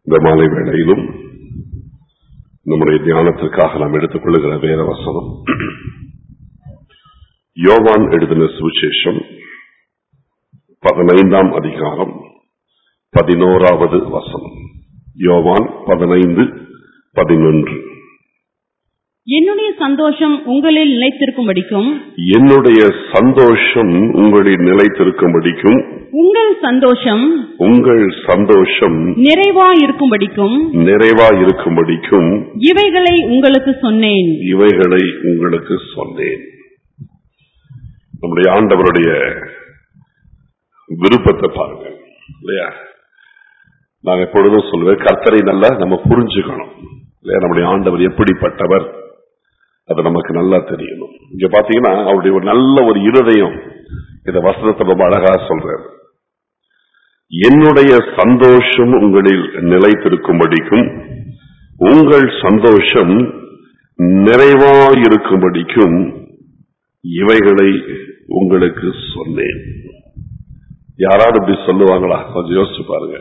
இந்த மாலை வேளையிலும் நம்முடைய தியானத்திற்காக நாம் எடுத்துக் கொள்ளுகிற வேற வசனம் யோவான் எழுதின சுவிசேஷம் பதினைந்தாம் அதிகாரம் பதினோராவது வசனம் யோவான் பதினைந்து பதினொன்று என்னுடைய சந்தோஷம் உங்களில் நிலைத்திருக்கும்படிக்கும் என்னுடைய சந்தோஷம் உங்களில் நிலைத்திருக்கும்படிக்கும் உங்கள் சந்தோஷம் உங்கள் சந்தோஷம் நிறைவாயிருக்கும்படிக்கும் நிறைவா இருக்கும்படிக்கும் இவைகளை உங்களுக்கு சொன்னேன் இவைகளை உங்களுக்கு சொன்னேன் நம்முடைய ஆண்டவருடைய விருப்பத்தை பாருங்க இல்லையா நான் எப்பொழுதும் சொல்லுவேன் கர்த்தரை நல்லா நம்ம புரிஞ்சுக்கணும் இல்லையா நம்முடைய ஆண்டவர் எப்படிப்பட்டவர் அது நமக்கு நல்லா தெரியணும் இங்க பாத்தீங்கன்னா அவருடைய ஒரு நல்ல ஒரு இருதயம் இந்த வசனத்தை ரொம்ப அழகா சொல்றாரு என்னுடைய சந்தோஷம் உங்களில் நிலைத்திருக்கும்படிக்கும் உங்கள் சந்தோஷம் நிறைவாயிருக்கும்படிக்கும் இவைகளை உங்களுக்கு சொன்னேன் யாராவது இப்படி சொல்லுவாங்களா கொஞ்சம் யோசிச்சு பாருங்க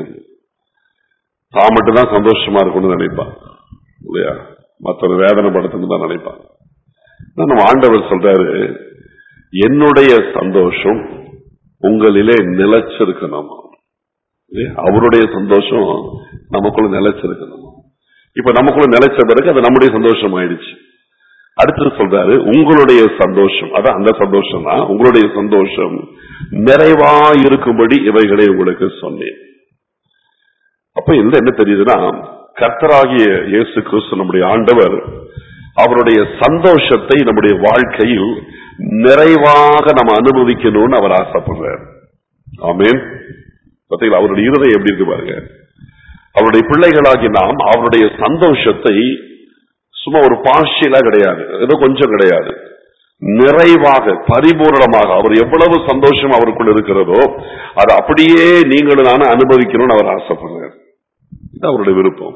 தான் மட்டும் தான் சந்தோஷமா இருக்கணும்னு நினைப்பான் இல்லையா மற்றொரு வேதனை படுத்தணும் தான் நினைப்பான் ஆனா நம்ம ஆண்டவர் சொல்றாரு என்னுடைய சந்தோஷம் உங்களிலே நிலைச்சிருக்கணும் இல்லையா? அவருடைய சந்தோஷம் நமக்குள்ள நிலைச்சிருக்கணும் இப்ப நமக்குள்ள நிலைச்ச பிறகு அது நம்முடைய சந்தோஷம் ஆயிடுச்சு அடுத்தது சொல்றாரு உங்களுடைய சந்தோஷம் அதான் அந்த சந்தோஷம் தான் உங்களுடைய சந்தோஷம் நிறைவா இருக்கும்படி இவைகளை உங்களுக்கு சொன்னேன் அப்ப இதுல என்ன தெரியுதுன்னா கர்த்தராகிய இயேசு கிறிஸ்து நம்முடைய ஆண்டவர் அவருடைய சந்தோஷத்தை நம்முடைய வாழ்க்கையில் நிறைவாக நம்ம அனுபவிக்கணும்னு அவர் ஆசைப்படுறார் ஆமென் பார்த்தீங்களா அவருடைய இருதயம் எப்படி இருக்கு பாருங்க அவருடைய பிள்ளைகளாகி நாம் அவருடைய சந்தோஷத்தை சும்மா ஒரு பார்ஷியலா கிடையாது ஏதோ கொஞ்சம் கிடையாது நிறைவாக பரிபூரணமாக அவர் எவ்வளவு சந்தோஷம் அவருக்குள் இருக்கிறதோ அது அப்படியே நீங்களும் நானும் அனுபவிக்கணும்னு அவர் ஆசைப்படுறார் இது அவருடைய விருப்பம்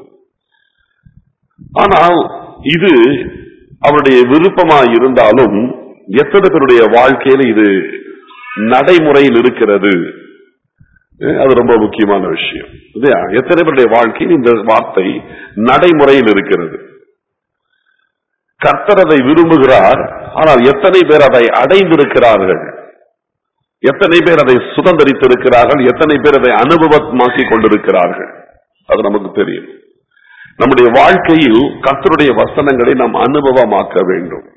ஆனால் இது அவருடைய விருப்பமா இருந்தாலும் எத்தனை பேருடைய வாழ்க்கையில இது நடைமுறையில் இருக்கிறது அஹ் அது ரொம்ப முக்கியமான விஷயம் இல்லையா எத்தனை பேருடைய வாழ்க்கையில் இந்த வார்த்தை நடைமுறையில் இருக்கிறது கர்த்தர் அதை விரும்புகிறார் ஆனால் எத்தனை பேர் அதை அடைந்திருக்கிறார்கள் எத்தனை பேர் அதை சுதந்திரித்திருக்கிறார்கள் எத்தனை பேர் அதை அனுபவமாக்கி கொண்டிருக்கிறார்கள் அது நமக்கு தெரியும் நம்முடைய வாழ்க்கையில் கர்த்தருடைய வசனங்களை நாம் அனுபவமாக்க வேண்டும்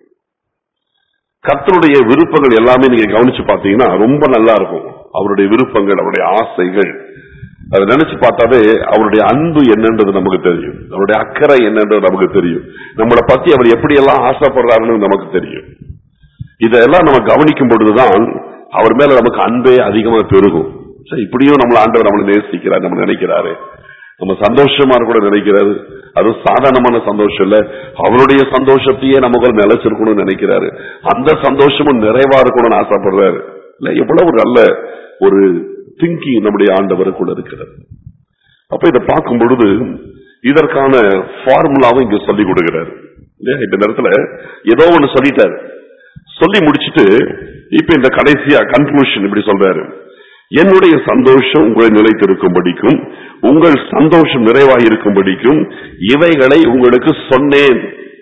கர்த்தருடைய விருப்பங்கள் எல்லாமே நீங்க கவனிச்சு பார்த்தீங்கன்னா ரொம்ப நல்லா இருக்கும் அவருடைய விருப்பங்கள் அவருடைய ஆசைகள் அதை நினைச்சு பார்த்தாவே அவருடைய அன்பு என்னன்றது நமக்கு தெரியும் அவருடைய அக்கறை என்னன்றது நமக்கு தெரியும் நம்மளை பத்தி அவர் எப்படியெல்லாம் ஆசைப்படுறாருன்னு நமக்கு தெரியும் இதெல்லாம் நம்ம கவனிக்கும் பொழுதுதான் அவர் மேல நமக்கு அன்பே அதிகமா பெருகும் சரி இப்படியும் நம்மள ஆண்டவர் நம்மளை நேசிக்கிறார் நம்ம நினைக்கிறாரு நம்ம சந்தோஷமா கூட நினைக்கிறாரு அது சாதாரணமான சந்தோஷம் இல்ல அவருடைய சந்தோஷத்தையே நமக்கு நிலைச்சிருக்கணும்னு நினைக்கிறாரு அந்த சந்தோஷமும் நிறைவா இருக்கணும்னு ஆசைப்படுறாரு இல்ல எவ்வளவு நல்ல ஒரு திங்கிங் நம்முடைய ஆண்டவருக்குள்ள இருக்கிறது அப்ப இதை பார்க்கும் பொழுது இதற்கான ஃபார்முலாவும் இங்க சொல்லி கொடுக்கிறாரு இல்லையா இந்த நேரத்துல ஏதோ ஒண்ணு சொல்லிட்டாரு சொல்லி முடிச்சிட்டு இப்ப இந்த கடைசியா கன்க்ளூஷன் இப்படி சொல்றாரு என்னுடைய சந்தோஷம் உங்களை நிலைத்திருக்கும்படிக்கும் உங்கள் சந்தோஷம் நிறைவாக இருக்கும்படிக்கும் இவைகளை உங்களுக்கு சொன்னேன்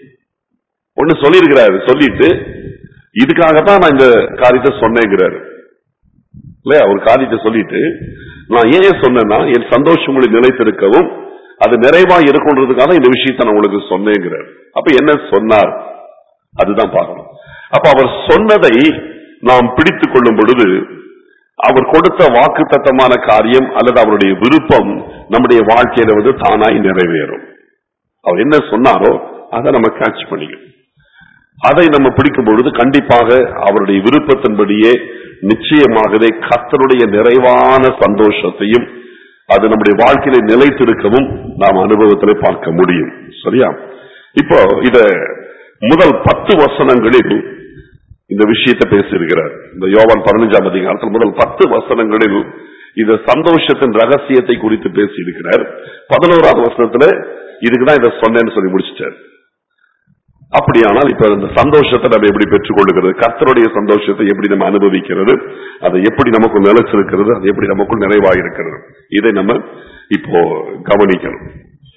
ஒண்ணு சொல்லியிருக்கிறாரு சொல்லிட்டு இதுக்காகத்தான் நான் இந்த காரியத்தை சொன்னேங்கிறாரு இல்லையா ஒரு காரியத்தை சொல்லிட்டு நான் ஏன் சொன்னேன்னா என் சந்தோஷம் உங்களை நிலைத்திருக்கவும் அது நிறைவா இருக்குன்றதுக்காக இந்த விஷயத்தை நான் உங்களுக்கு சொன்னேங்கிறார் அப்ப என்ன சொன்னார் அதுதான் பார்க்கணும் அப்ப அவர் சொன்னதை நாம் பிடித்துக் கொள்ளும் பொழுது அவர் கொடுத்த வாக்கு தத்தமான காரியம் அல்லது அவருடைய விருப்பம் நம்முடைய வாழ்க்கையில வந்து தானாய் நிறைவேறும் அவர் என்ன சொன்னாரோ அதை நம்ம கேட்ச் பண்ணிக்கணும் அதை நம்ம பிடிக்கும் பொழுது கண்டிப்பாக அவருடைய விருப்பத்தின்படியே நிச்சயமாகவே கர்த்தருடைய நிறைவான சந்தோஷத்தையும் அது நம்முடைய வாழ்க்கையில நிலைத்திருக்கவும் நாம் அனுபவத்திலே பார்க்க முடியும் சரியா இப்போ இத முதல் பத்து வசனங்களில் இந்த விஷயத்தை பேசியிருக்கிறார் இந்த யோவான் பதினஞ்சாம் அதிகாரத்தில் முதல் பத்து வசனங்களில் இந்த சந்தோஷத்தின் ரகசியத்தை குறித்து பேசியிருக்கிறார் பதினோராவது வசனத்துல இதுக்குதான் இதை சொன்னேன்னு சொல்லி முடிச்சிட்டார் அப்படியானால் இப்ப இந்த சந்தோஷத்தை நம்ம எப்படி பெற்றுக்கொள்ளுகிறது கர்த்தருடைய சந்தோஷத்தை எப்படி நம்ம அனுபவிக்கிறது அதை எப்படி நமக்கு நிலைச்சிருக்கிறது அது எப்படி நமக்குள் நிறைவாயிருக்கிறது இதை நம்ம இப்போ கவனிக்கணும்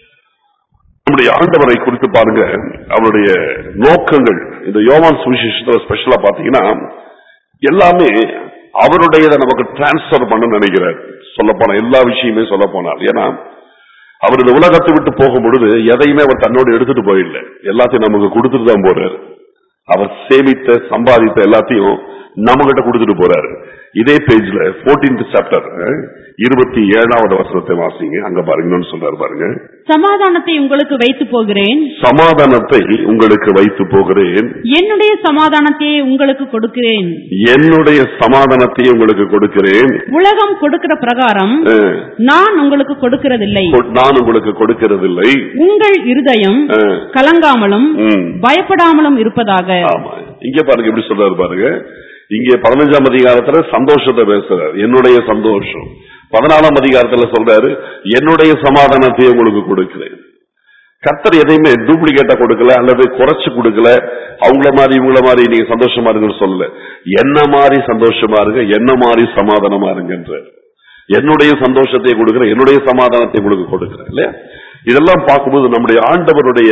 நம்முடைய ஆண்டவரை குறித்து பாருங்க அவருடைய நோக்கங்கள் இந்த யோவான் சுவிசேஷத்துல ஸ்பெஷலா பாத்தீங்கன்னா எல்லாமே அவருடையதை நமக்கு டிரான்ஸ்பர் பண்ண நினைக்கிறார் சொல்ல போனா எல்லா விஷயமே சொல்ல போனார் ஏன்னா அவர் இந்த உலகத்தை விட்டு போகும் பொழுது எதையுமே அவர் தன்னோடு எடுத்துட்டு போயிடல எல்லாத்தையும் நமக்கு கொடுத்துட்டு தான் போறாரு அவர் சேமித்த சம்பாதித்த எல்லாத்தையும் நம்ம கிட்ட கொடுத்துட்டு போறாரு இதே பேஜ்ல 14th சாப்டர் இருபத்தி ஏழாவது வசனத்தை வாசிங்க அங்க பாருங்கன்னு சொல்றாரு பாருங்க சமாதானத்தை உங்களுக்கு வைத்து போகிறேன் சமாதானத்தை உங்களுக்கு வைத்து போகிறேன் என்னுடைய சமாதானத்தையே உங்களுக்கு கொடுக்கிறேன் என்னுடைய சமாதானத்தை உங்களுக்கு கொடுக்கிறேன் உலகம் கொடுக்கிற பிரகாரம் அஹ், நான் உங்களுக்கு கொடுக்கிறதில்லை கொ- நான் உங்களுக்கு கொடுக்கிறதில்லை உங்கள் இருதயம் அஹ், கலங்காமலும் ம். பயப்படாமலும் இருப்பதாக ஆமா இங்க பாருங்க எப்படி சொல்றாரு பாருங்க இங்க பதினஞ்சாம் அதிகாரத்துல சந்தோஷத்தை பேசுறாரு என்னுடைய சந்தோஷம் பதினாலாம் அதிகாரத்துல சொல்றாரு என்னுடைய சமாதானத்தை உங்களுக்கு கொடுக்கிறேன் கர்த்தர் எதையுமே டூப்ளிகேட்டா கொடுக்கல அல்லது குறைச்சு கொடுக்கல அவங்கள மாதிரி இவங்கள மாதிரி நீங்க சந்தோஷமா இருங்கன்னு சொல்லல என்ன மாதிரி சந்தோஷமா இருங்க என்ன மாதிரி சமாதானமா இருங்கன்ற என்னுடைய சந்தோஷத்தை கொடுக்கிறேன் என்னுடைய சமாதானத்தை உங்களுக்கு கொடுக்கிறேன் இல்லையா இதெல்லாம் பார்க்கும்போது நம்முடைய ஆண்டவருடைய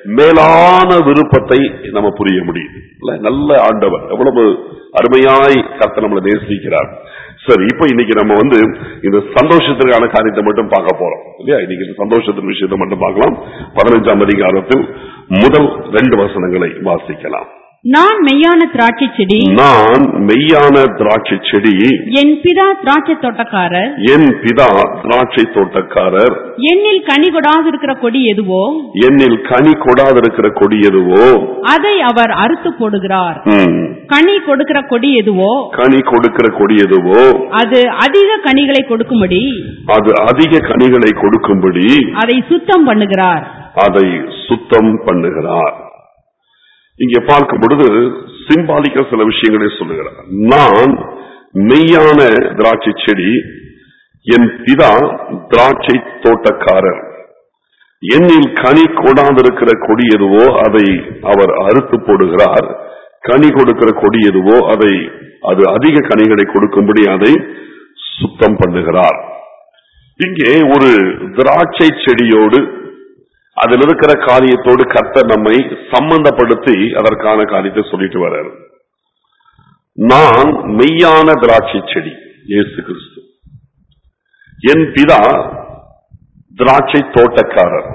மேலான விருப்பத்தை நம்ம புரிய முடியுது இல்ல நல்ல ஆண்டவர் எவ்வளவு அருமையாய் கர்த்தர் நம்மளை நேசிக்கிறார் சரி இப்போ இன்னைக்கு நம்ம வந்து இந்த சந்தோஷத்திற்கான காரியத்தை மட்டும் பார்க்க போறோம் இல்லையா இன்னைக்கு இந்த சந்தோஷத்தின் விஷயத்தை மட்டும் பார்க்கலாம் பதினஞ்சாம் அதிகாரத்தில் முதல் ரெண்டு வசனங்களை வாசிக்கலாம் நான் மெய்யான திராட்சை செடி நான் மெய்யான திராட்சை செடி என் பிதா திராட்சை தோட்டக்காரர் என் பிதா திராட்சை தோட்டக்காரர் என்னில் கனி கொடாதிருக்கிற கொடி எதுவோ என்னில் கனி கொடாதிருக்கிற கொடி எதுவோ அதை அவர் அறுத்து போடுகிறார் ம், கனி கொடுக்கிற கொடி எதுவோ கனி கொடுக்கிற கொடி எதுவோ அது அதிக கனிகளை கொடுக்கும்படி அது அதிக கனிகளை கொடுக்கும்படி அதை சுத்தம் பண்ணுகிறார் அதை சுத்தம் பண்ணுகிறார் இங்கே பார்க்கும் பொழுது சிம்பாலிக்க சில விஷயங்களை சொல்லுகிறார் நான் மெய்யான திராட்சை செடி என் பிதா திராட்சை தோட்டக்காரர் என்னில் கனி கொடாதிருக்கிற கொடி எதுவோ அதை அவர் அறுத்து போடுகிறார் கனி கொடுக்கிற கொடி எதுவோ அதை அது அதிக கனிகளை கொடுக்கும்படி அதை சுத்தம் பண்ணுகிறார் இங்கே ஒரு திராட்சை செடியோடு அதில் இருக்கிற காரியத்தோடு கர்த்தர் நம்மை சம்பந்தப்படுத்தி அதற்கான காரியத்தை சொல்லிட்டு வர்றார் நான் மெய்யான திராட்சை செடி இயேசு கிறிஸ்து என் பிதா திராட்சை தோட்டக்காரர்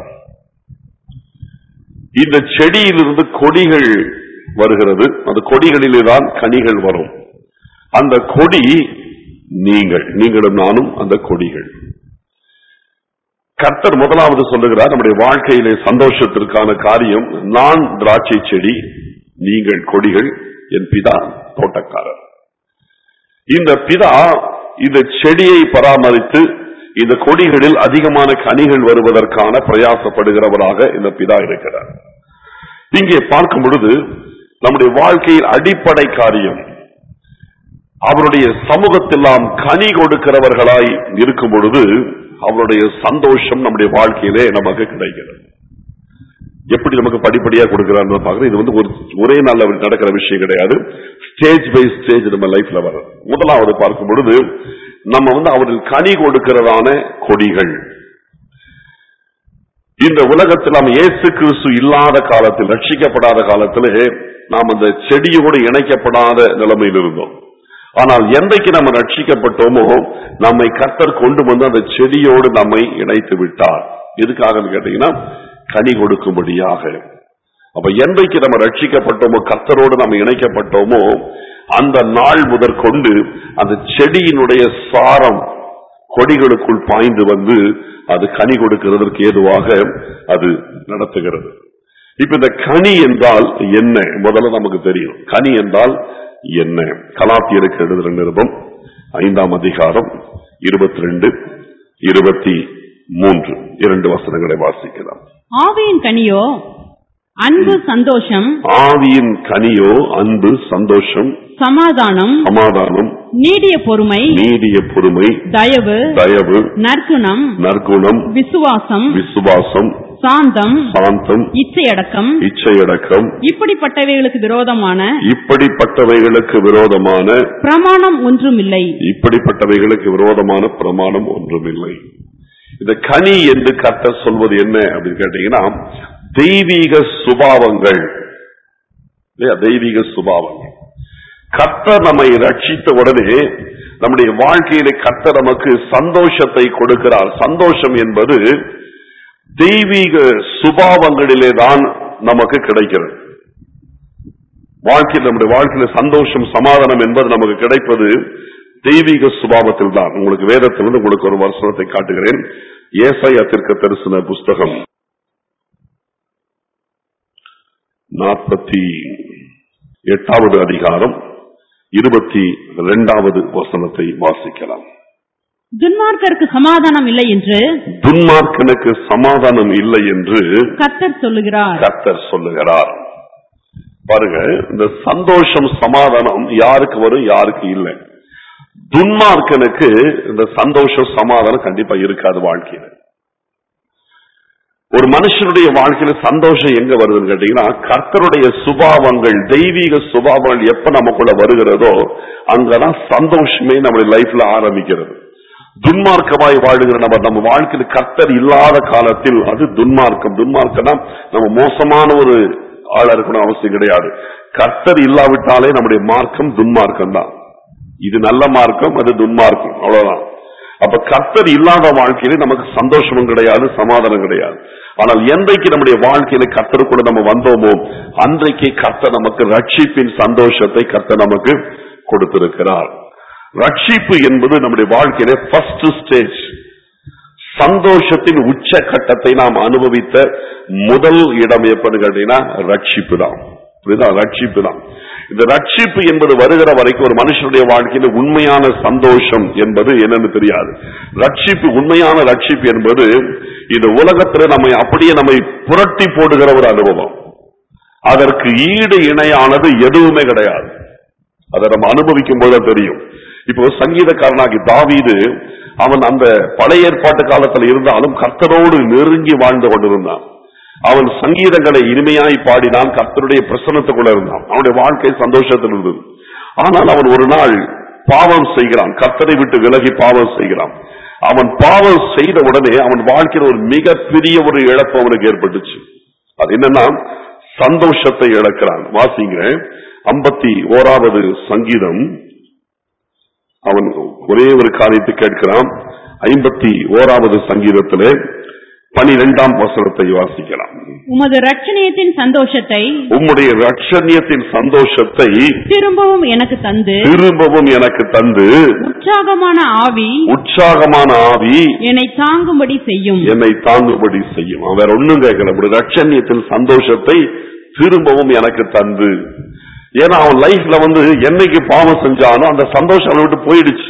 இந்த செடியிலிருந்து கொடிகள் வருகிறது அந்த கொடிகளிலே தான் கனிகள் வரும் அந்த கொடி நீங்கள் நீங்களும் நானும் அந்த கொடிகள் கர்த்தர் முதலாவது சொல்லுகிறார் நம்முடைய வாழ்க்கையிலே சந்தோஷத்திற்கான காரியம் நான் திராட்சை செடி நீங்கள் கொடிகள் என் பிதா தோட்டக்காரர் இந்த பிதா இந்த செடியை பராமரித்து இந்த கொடிகளில் அதிகமான கனிகள் வருவதற்கான பிரயாசப்படுகிறவராக இந்த பிதா இருக்கிறார் இங்கே பார்க்கும் பொழுது நம்முடைய வாழ்க்கையில் அடிப்படை காரியம் அவருடைய சமூகத்தில் நாம் கனி கொடுக்கிறவர்களாய் இருக்கும் பொழுது அவருடைய சந்தோஷம் நம்முடைய வாழ்க்கையிலே நமக்கு கிடைக்கிறது எப்படி நமக்கு படிப்படியா கொடுக்கிறான்னு பாக்குறோம் இது வந்து ஒரு ஒரே நாள்ல நடக்கிற விஷயம் கிடையாது ஸ்டேஜ் பை ஸ்டேஜ் நம்ம லைஃப்ல வரும் முதலாவது பார்க்கும் பொழுது நம்ம வந்து அவரில் கனி கொடுக்கிறதான கொடிகள் இந்த உலகத்தில் நாம் இயேசு கிறிஸ்து இல்லாத காலத்தில் ரட்சிக்கப்படாத காலத்திலே நாம் அந்த செடியோடு இணைக்கப்படாத நிலைமையில் இருந்தோம் ஆனால் என்றைக்கு நம்ம ரட்சிக்கப்பட்டோமோ நம்மை கர்த்தர் கொண்டு வந்து அந்த செடியோடு நம்மை இணைத்து விட்டார் எதுக்காக கேட்டீங்கன்னா கனி கொடுக்கும்படியாக அப்ப என்றைக்கு நம்ம ரட்சிக்கப்பட்டோமோ கர்த்தரோடு நம்ம இணைக்கப்பட்டோமோ அந்த நாள் முதற்கொண்டு அந்த செடியினுடைய சாரம் கொடிகளுக்குள் பாய்ந்து வந்து அது கனி கொடுக்கிறதற்கு ஏதுவாக அது நடத்துகிறது இப்ப இந்த கனி என்றால் என்ன முதல்ல நமக்கு தெரியும் கனி என்றால் என்ன கலாத்தியருக்கு எழுதுகிற நிருபம் ஐந்தாம் அதிகாரம் இருபத்தி ரெண்டு இருபத்தி மூன்று இரண்டு வசனங்களை வாசிக்கலாம் ஆவியின் கனியோ அன்பு சந்தோஷம் ஆவியின் கனியோ அன்பு சந்தோஷம் சமாதானம் சமாதானம் நீடிய பொறுமை நீடிய பொறுமை தயவு தயவு நற்குணம் நற்குணம் விசுவாசம் விசுவாசம் சாந்தம் சாந்தம் இச்சையடக்கம் இச்சையடக்கம் இப்படிப்பட்டவைகளுக்கு விரோதமான இப்படிப்பட்டவைகளுக்கு விரோதமான பிரமாணம் ஒன்றுமில்லை இப்படிப்பட்டவைகளுக்கு விரோதமான பிரமாணம் ஒன்றுமில்லை இந்த கனி என்று கர்த்தர் சொல்வது என்ன அப்படின்னு கேட்டீங்கன்னா தெய்வீக சுபாவங்கள் இல்லையா? தெய்வீக சுபாவங்கள் கர்த்தர் நம்மை ரட்சித்த உடனே நம்முடைய வாழ்க்கையில கர்த்தர் நமக்கு சந்தோஷத்தை கொடுக்கிறார் சந்தோஷம் என்பது தெய்வீக சுபாவங்களிலே தான் நமக்கு கிடைக்கிறது வாழ்க்கையில் நம்முடைய வாழ்க்கையில சந்தோஷம் சமாதானம் என்பது நமக்கு கிடைப்பது தெய்வீக சுபாவத்தில் தான் உங்களுக்கு வேதத்திலிருந்து உங்களுக்கு ஒரு வசனத்தை காட்டுகிறேன் ஏசாயா தீர்க்க தரிசன புஸ்தகம் நாற்பத்தி எட்டாவது அதிகாரம் இருபத்தி இரண்டாவது வசனத்தை வாசிக்கலாம் துன்மார்க்கருக்கு சமாதானம் இல்லை என்று துன்மார்க்கனுக்கு சமாதானம் இல்லை என்று கர்த்தர் சொல்லுகிறார் கர்த்தர் சொல்லுகிறார் பாருங்க இந்த சந்தோஷம் சமாதானம் யாருக்கு வரும் யாருக்கு இல்லை துன்மார்க்கனுக்கு இந்த சந்தோஷம் சமாதானம் கண்டிப்பா இருக்காது வாழ்க்கையில ஒரு மனுஷனுடைய வாழ்க்கையில சந்தோஷம் எங்க வருதுன்னு கேட்டீங்கன்னா கர்த்தருடைய சுபாவங்கள் தெய்வீக சுபாவங்கள் எப்ப நமக்குள்ள வருகிறதோ அங்கதான் சந்தோஷமே நம்முடைய லைஃப்ல ஆரம்பிக்கிறது துன்மார்க்கமாய் வாழுகிற நம்ம நம்ம வாழ்க்கையில் கர்த்தர் இல்லாத காலத்தில் அது துன்மார்க்கம் துன்மார்க்கம்னா நம்ம மோசமான ஒரு ஆளா இருக்கணும் அவசியம் கிடையாது கர்த்தர் இல்லாவிட்டாலே நம்முடைய மார்க்கம் துன்மார்க்கம் தான் இது நல்ல மார்க்கம் அது துன்மார்க்கம் அவ்வளவுதான் அப்ப கர்த்தர் இல்லாத வாழ்க்கையில நமக்கு சந்தோஷமும் கிடையாது சமாதானம் கிடையாது ஆனால் என்றைக்கு நம்முடைய வாழ்க்கையில கர்த்தருக்குள்ள நம்ம வந்தோமோ அன்றைக்கு கர்த்தர் நமக்கு ரட்சிப்பின் சந்தோஷத்தை கர்த்தர் நமக்கு கொடுத்திருக்கிறார் ரட்சிப்பு என்பது நம்முடைய வாழ்க்கையில ஃபர்ஸ்ட் ஸ்டேஜ் சந்தோஷத்தின் உச்ச கட்டத்தை நாம் அனுபவித்த முதல் இடம் எப்பன்னு கேட்டீங்கன்னா ரட்சிப்பு தான் புரியுதா ரட்சிப்பு தான் இந்த ரட்சிப்பு என்பது வருகிற வரைக்கும் ஒரு மனுஷனுடைய வாழ்க்கையில உண்மையான சந்தோஷம் என்பது என்னன்னு தெரியாது ரட்சிப்பு உண்மையான ரட்சிப்பு என்பது இந்த உலகத்துல நம்மை அப்படியே நம்மை புரட்டி போடுகிற ஒரு அனுபவம் அதற்கு ஈடு இணையானது எதுவுமே கிடையாது அதை நம்ம அனுபவிக்கும் போது தெரியும் இப்போ சங்கீதக்காரனாகி தாவீது அவன் அந்த பழைய ஏற்பாட்டு காலத்தில் இருந்தாலும் கர்த்தரோடு நெருங்கி வாழ்ந்து கொண்டிருந்தான் அவன் சங்கீதங்களை இனிமையாய் பாடினான் கர்த்தருடைய பிரசன்னத்துக்குள்ள இருந்தான் அவனுடைய வாழ்க்கை சந்தோஷத்தில் இருந்தது ஆனால் அவன் ஒரு நாள் பாவம் செய்கிறான் கர்த்தரை விட்டு விலகி பாவம் செய்கிறான் அவன் பாவம் செய்த உடனே அவன் வாழ்க்கையில் ஒரு மிகப்பெரிய ஒரு இழப்பு அவனுக்கு ஏற்பட்டுச்சு அது என்னன்னா சந்தோஷத்தை இழக்கிறான் வாசிங்க ஐம்பத்தி ஓராவது சங்கீதம் அவன் ஒரே ஒரு காரியத்தை கேட்கிறான் ஐம்பத்தி ஓராவது சங்கீதத்திலே பனிரெண்டாம் வசனத்தை வாசிக்கலாம் உமது ரட்சணியத்தின் சந்தோஷத்தை உம்முடைய ரட்சணியத்தின் சந்தோஷத்தை திரும்பவும் எனக்கு தந்து திரும்பவும் எனக்கு தந்து உற்சாகமான ஆவி உற்சாகமான ஆவி என்னை தாங்கும்படி செய்யும் என்னை தாங்கும்படி செய்யும் அவன் வேற ஒண்ணும் கேட்கல உம்முடைய ரட்சணியத்தின் சந்தோஷத்தை திரும்பவும் எனக்கு தந்து ஏன்னா அவன் லைஃப்ல வந்து என்னைக்கு பாவம் செஞ்சானோ அந்த சந்தோஷம் அவனை விட்டு போயிடுச்சு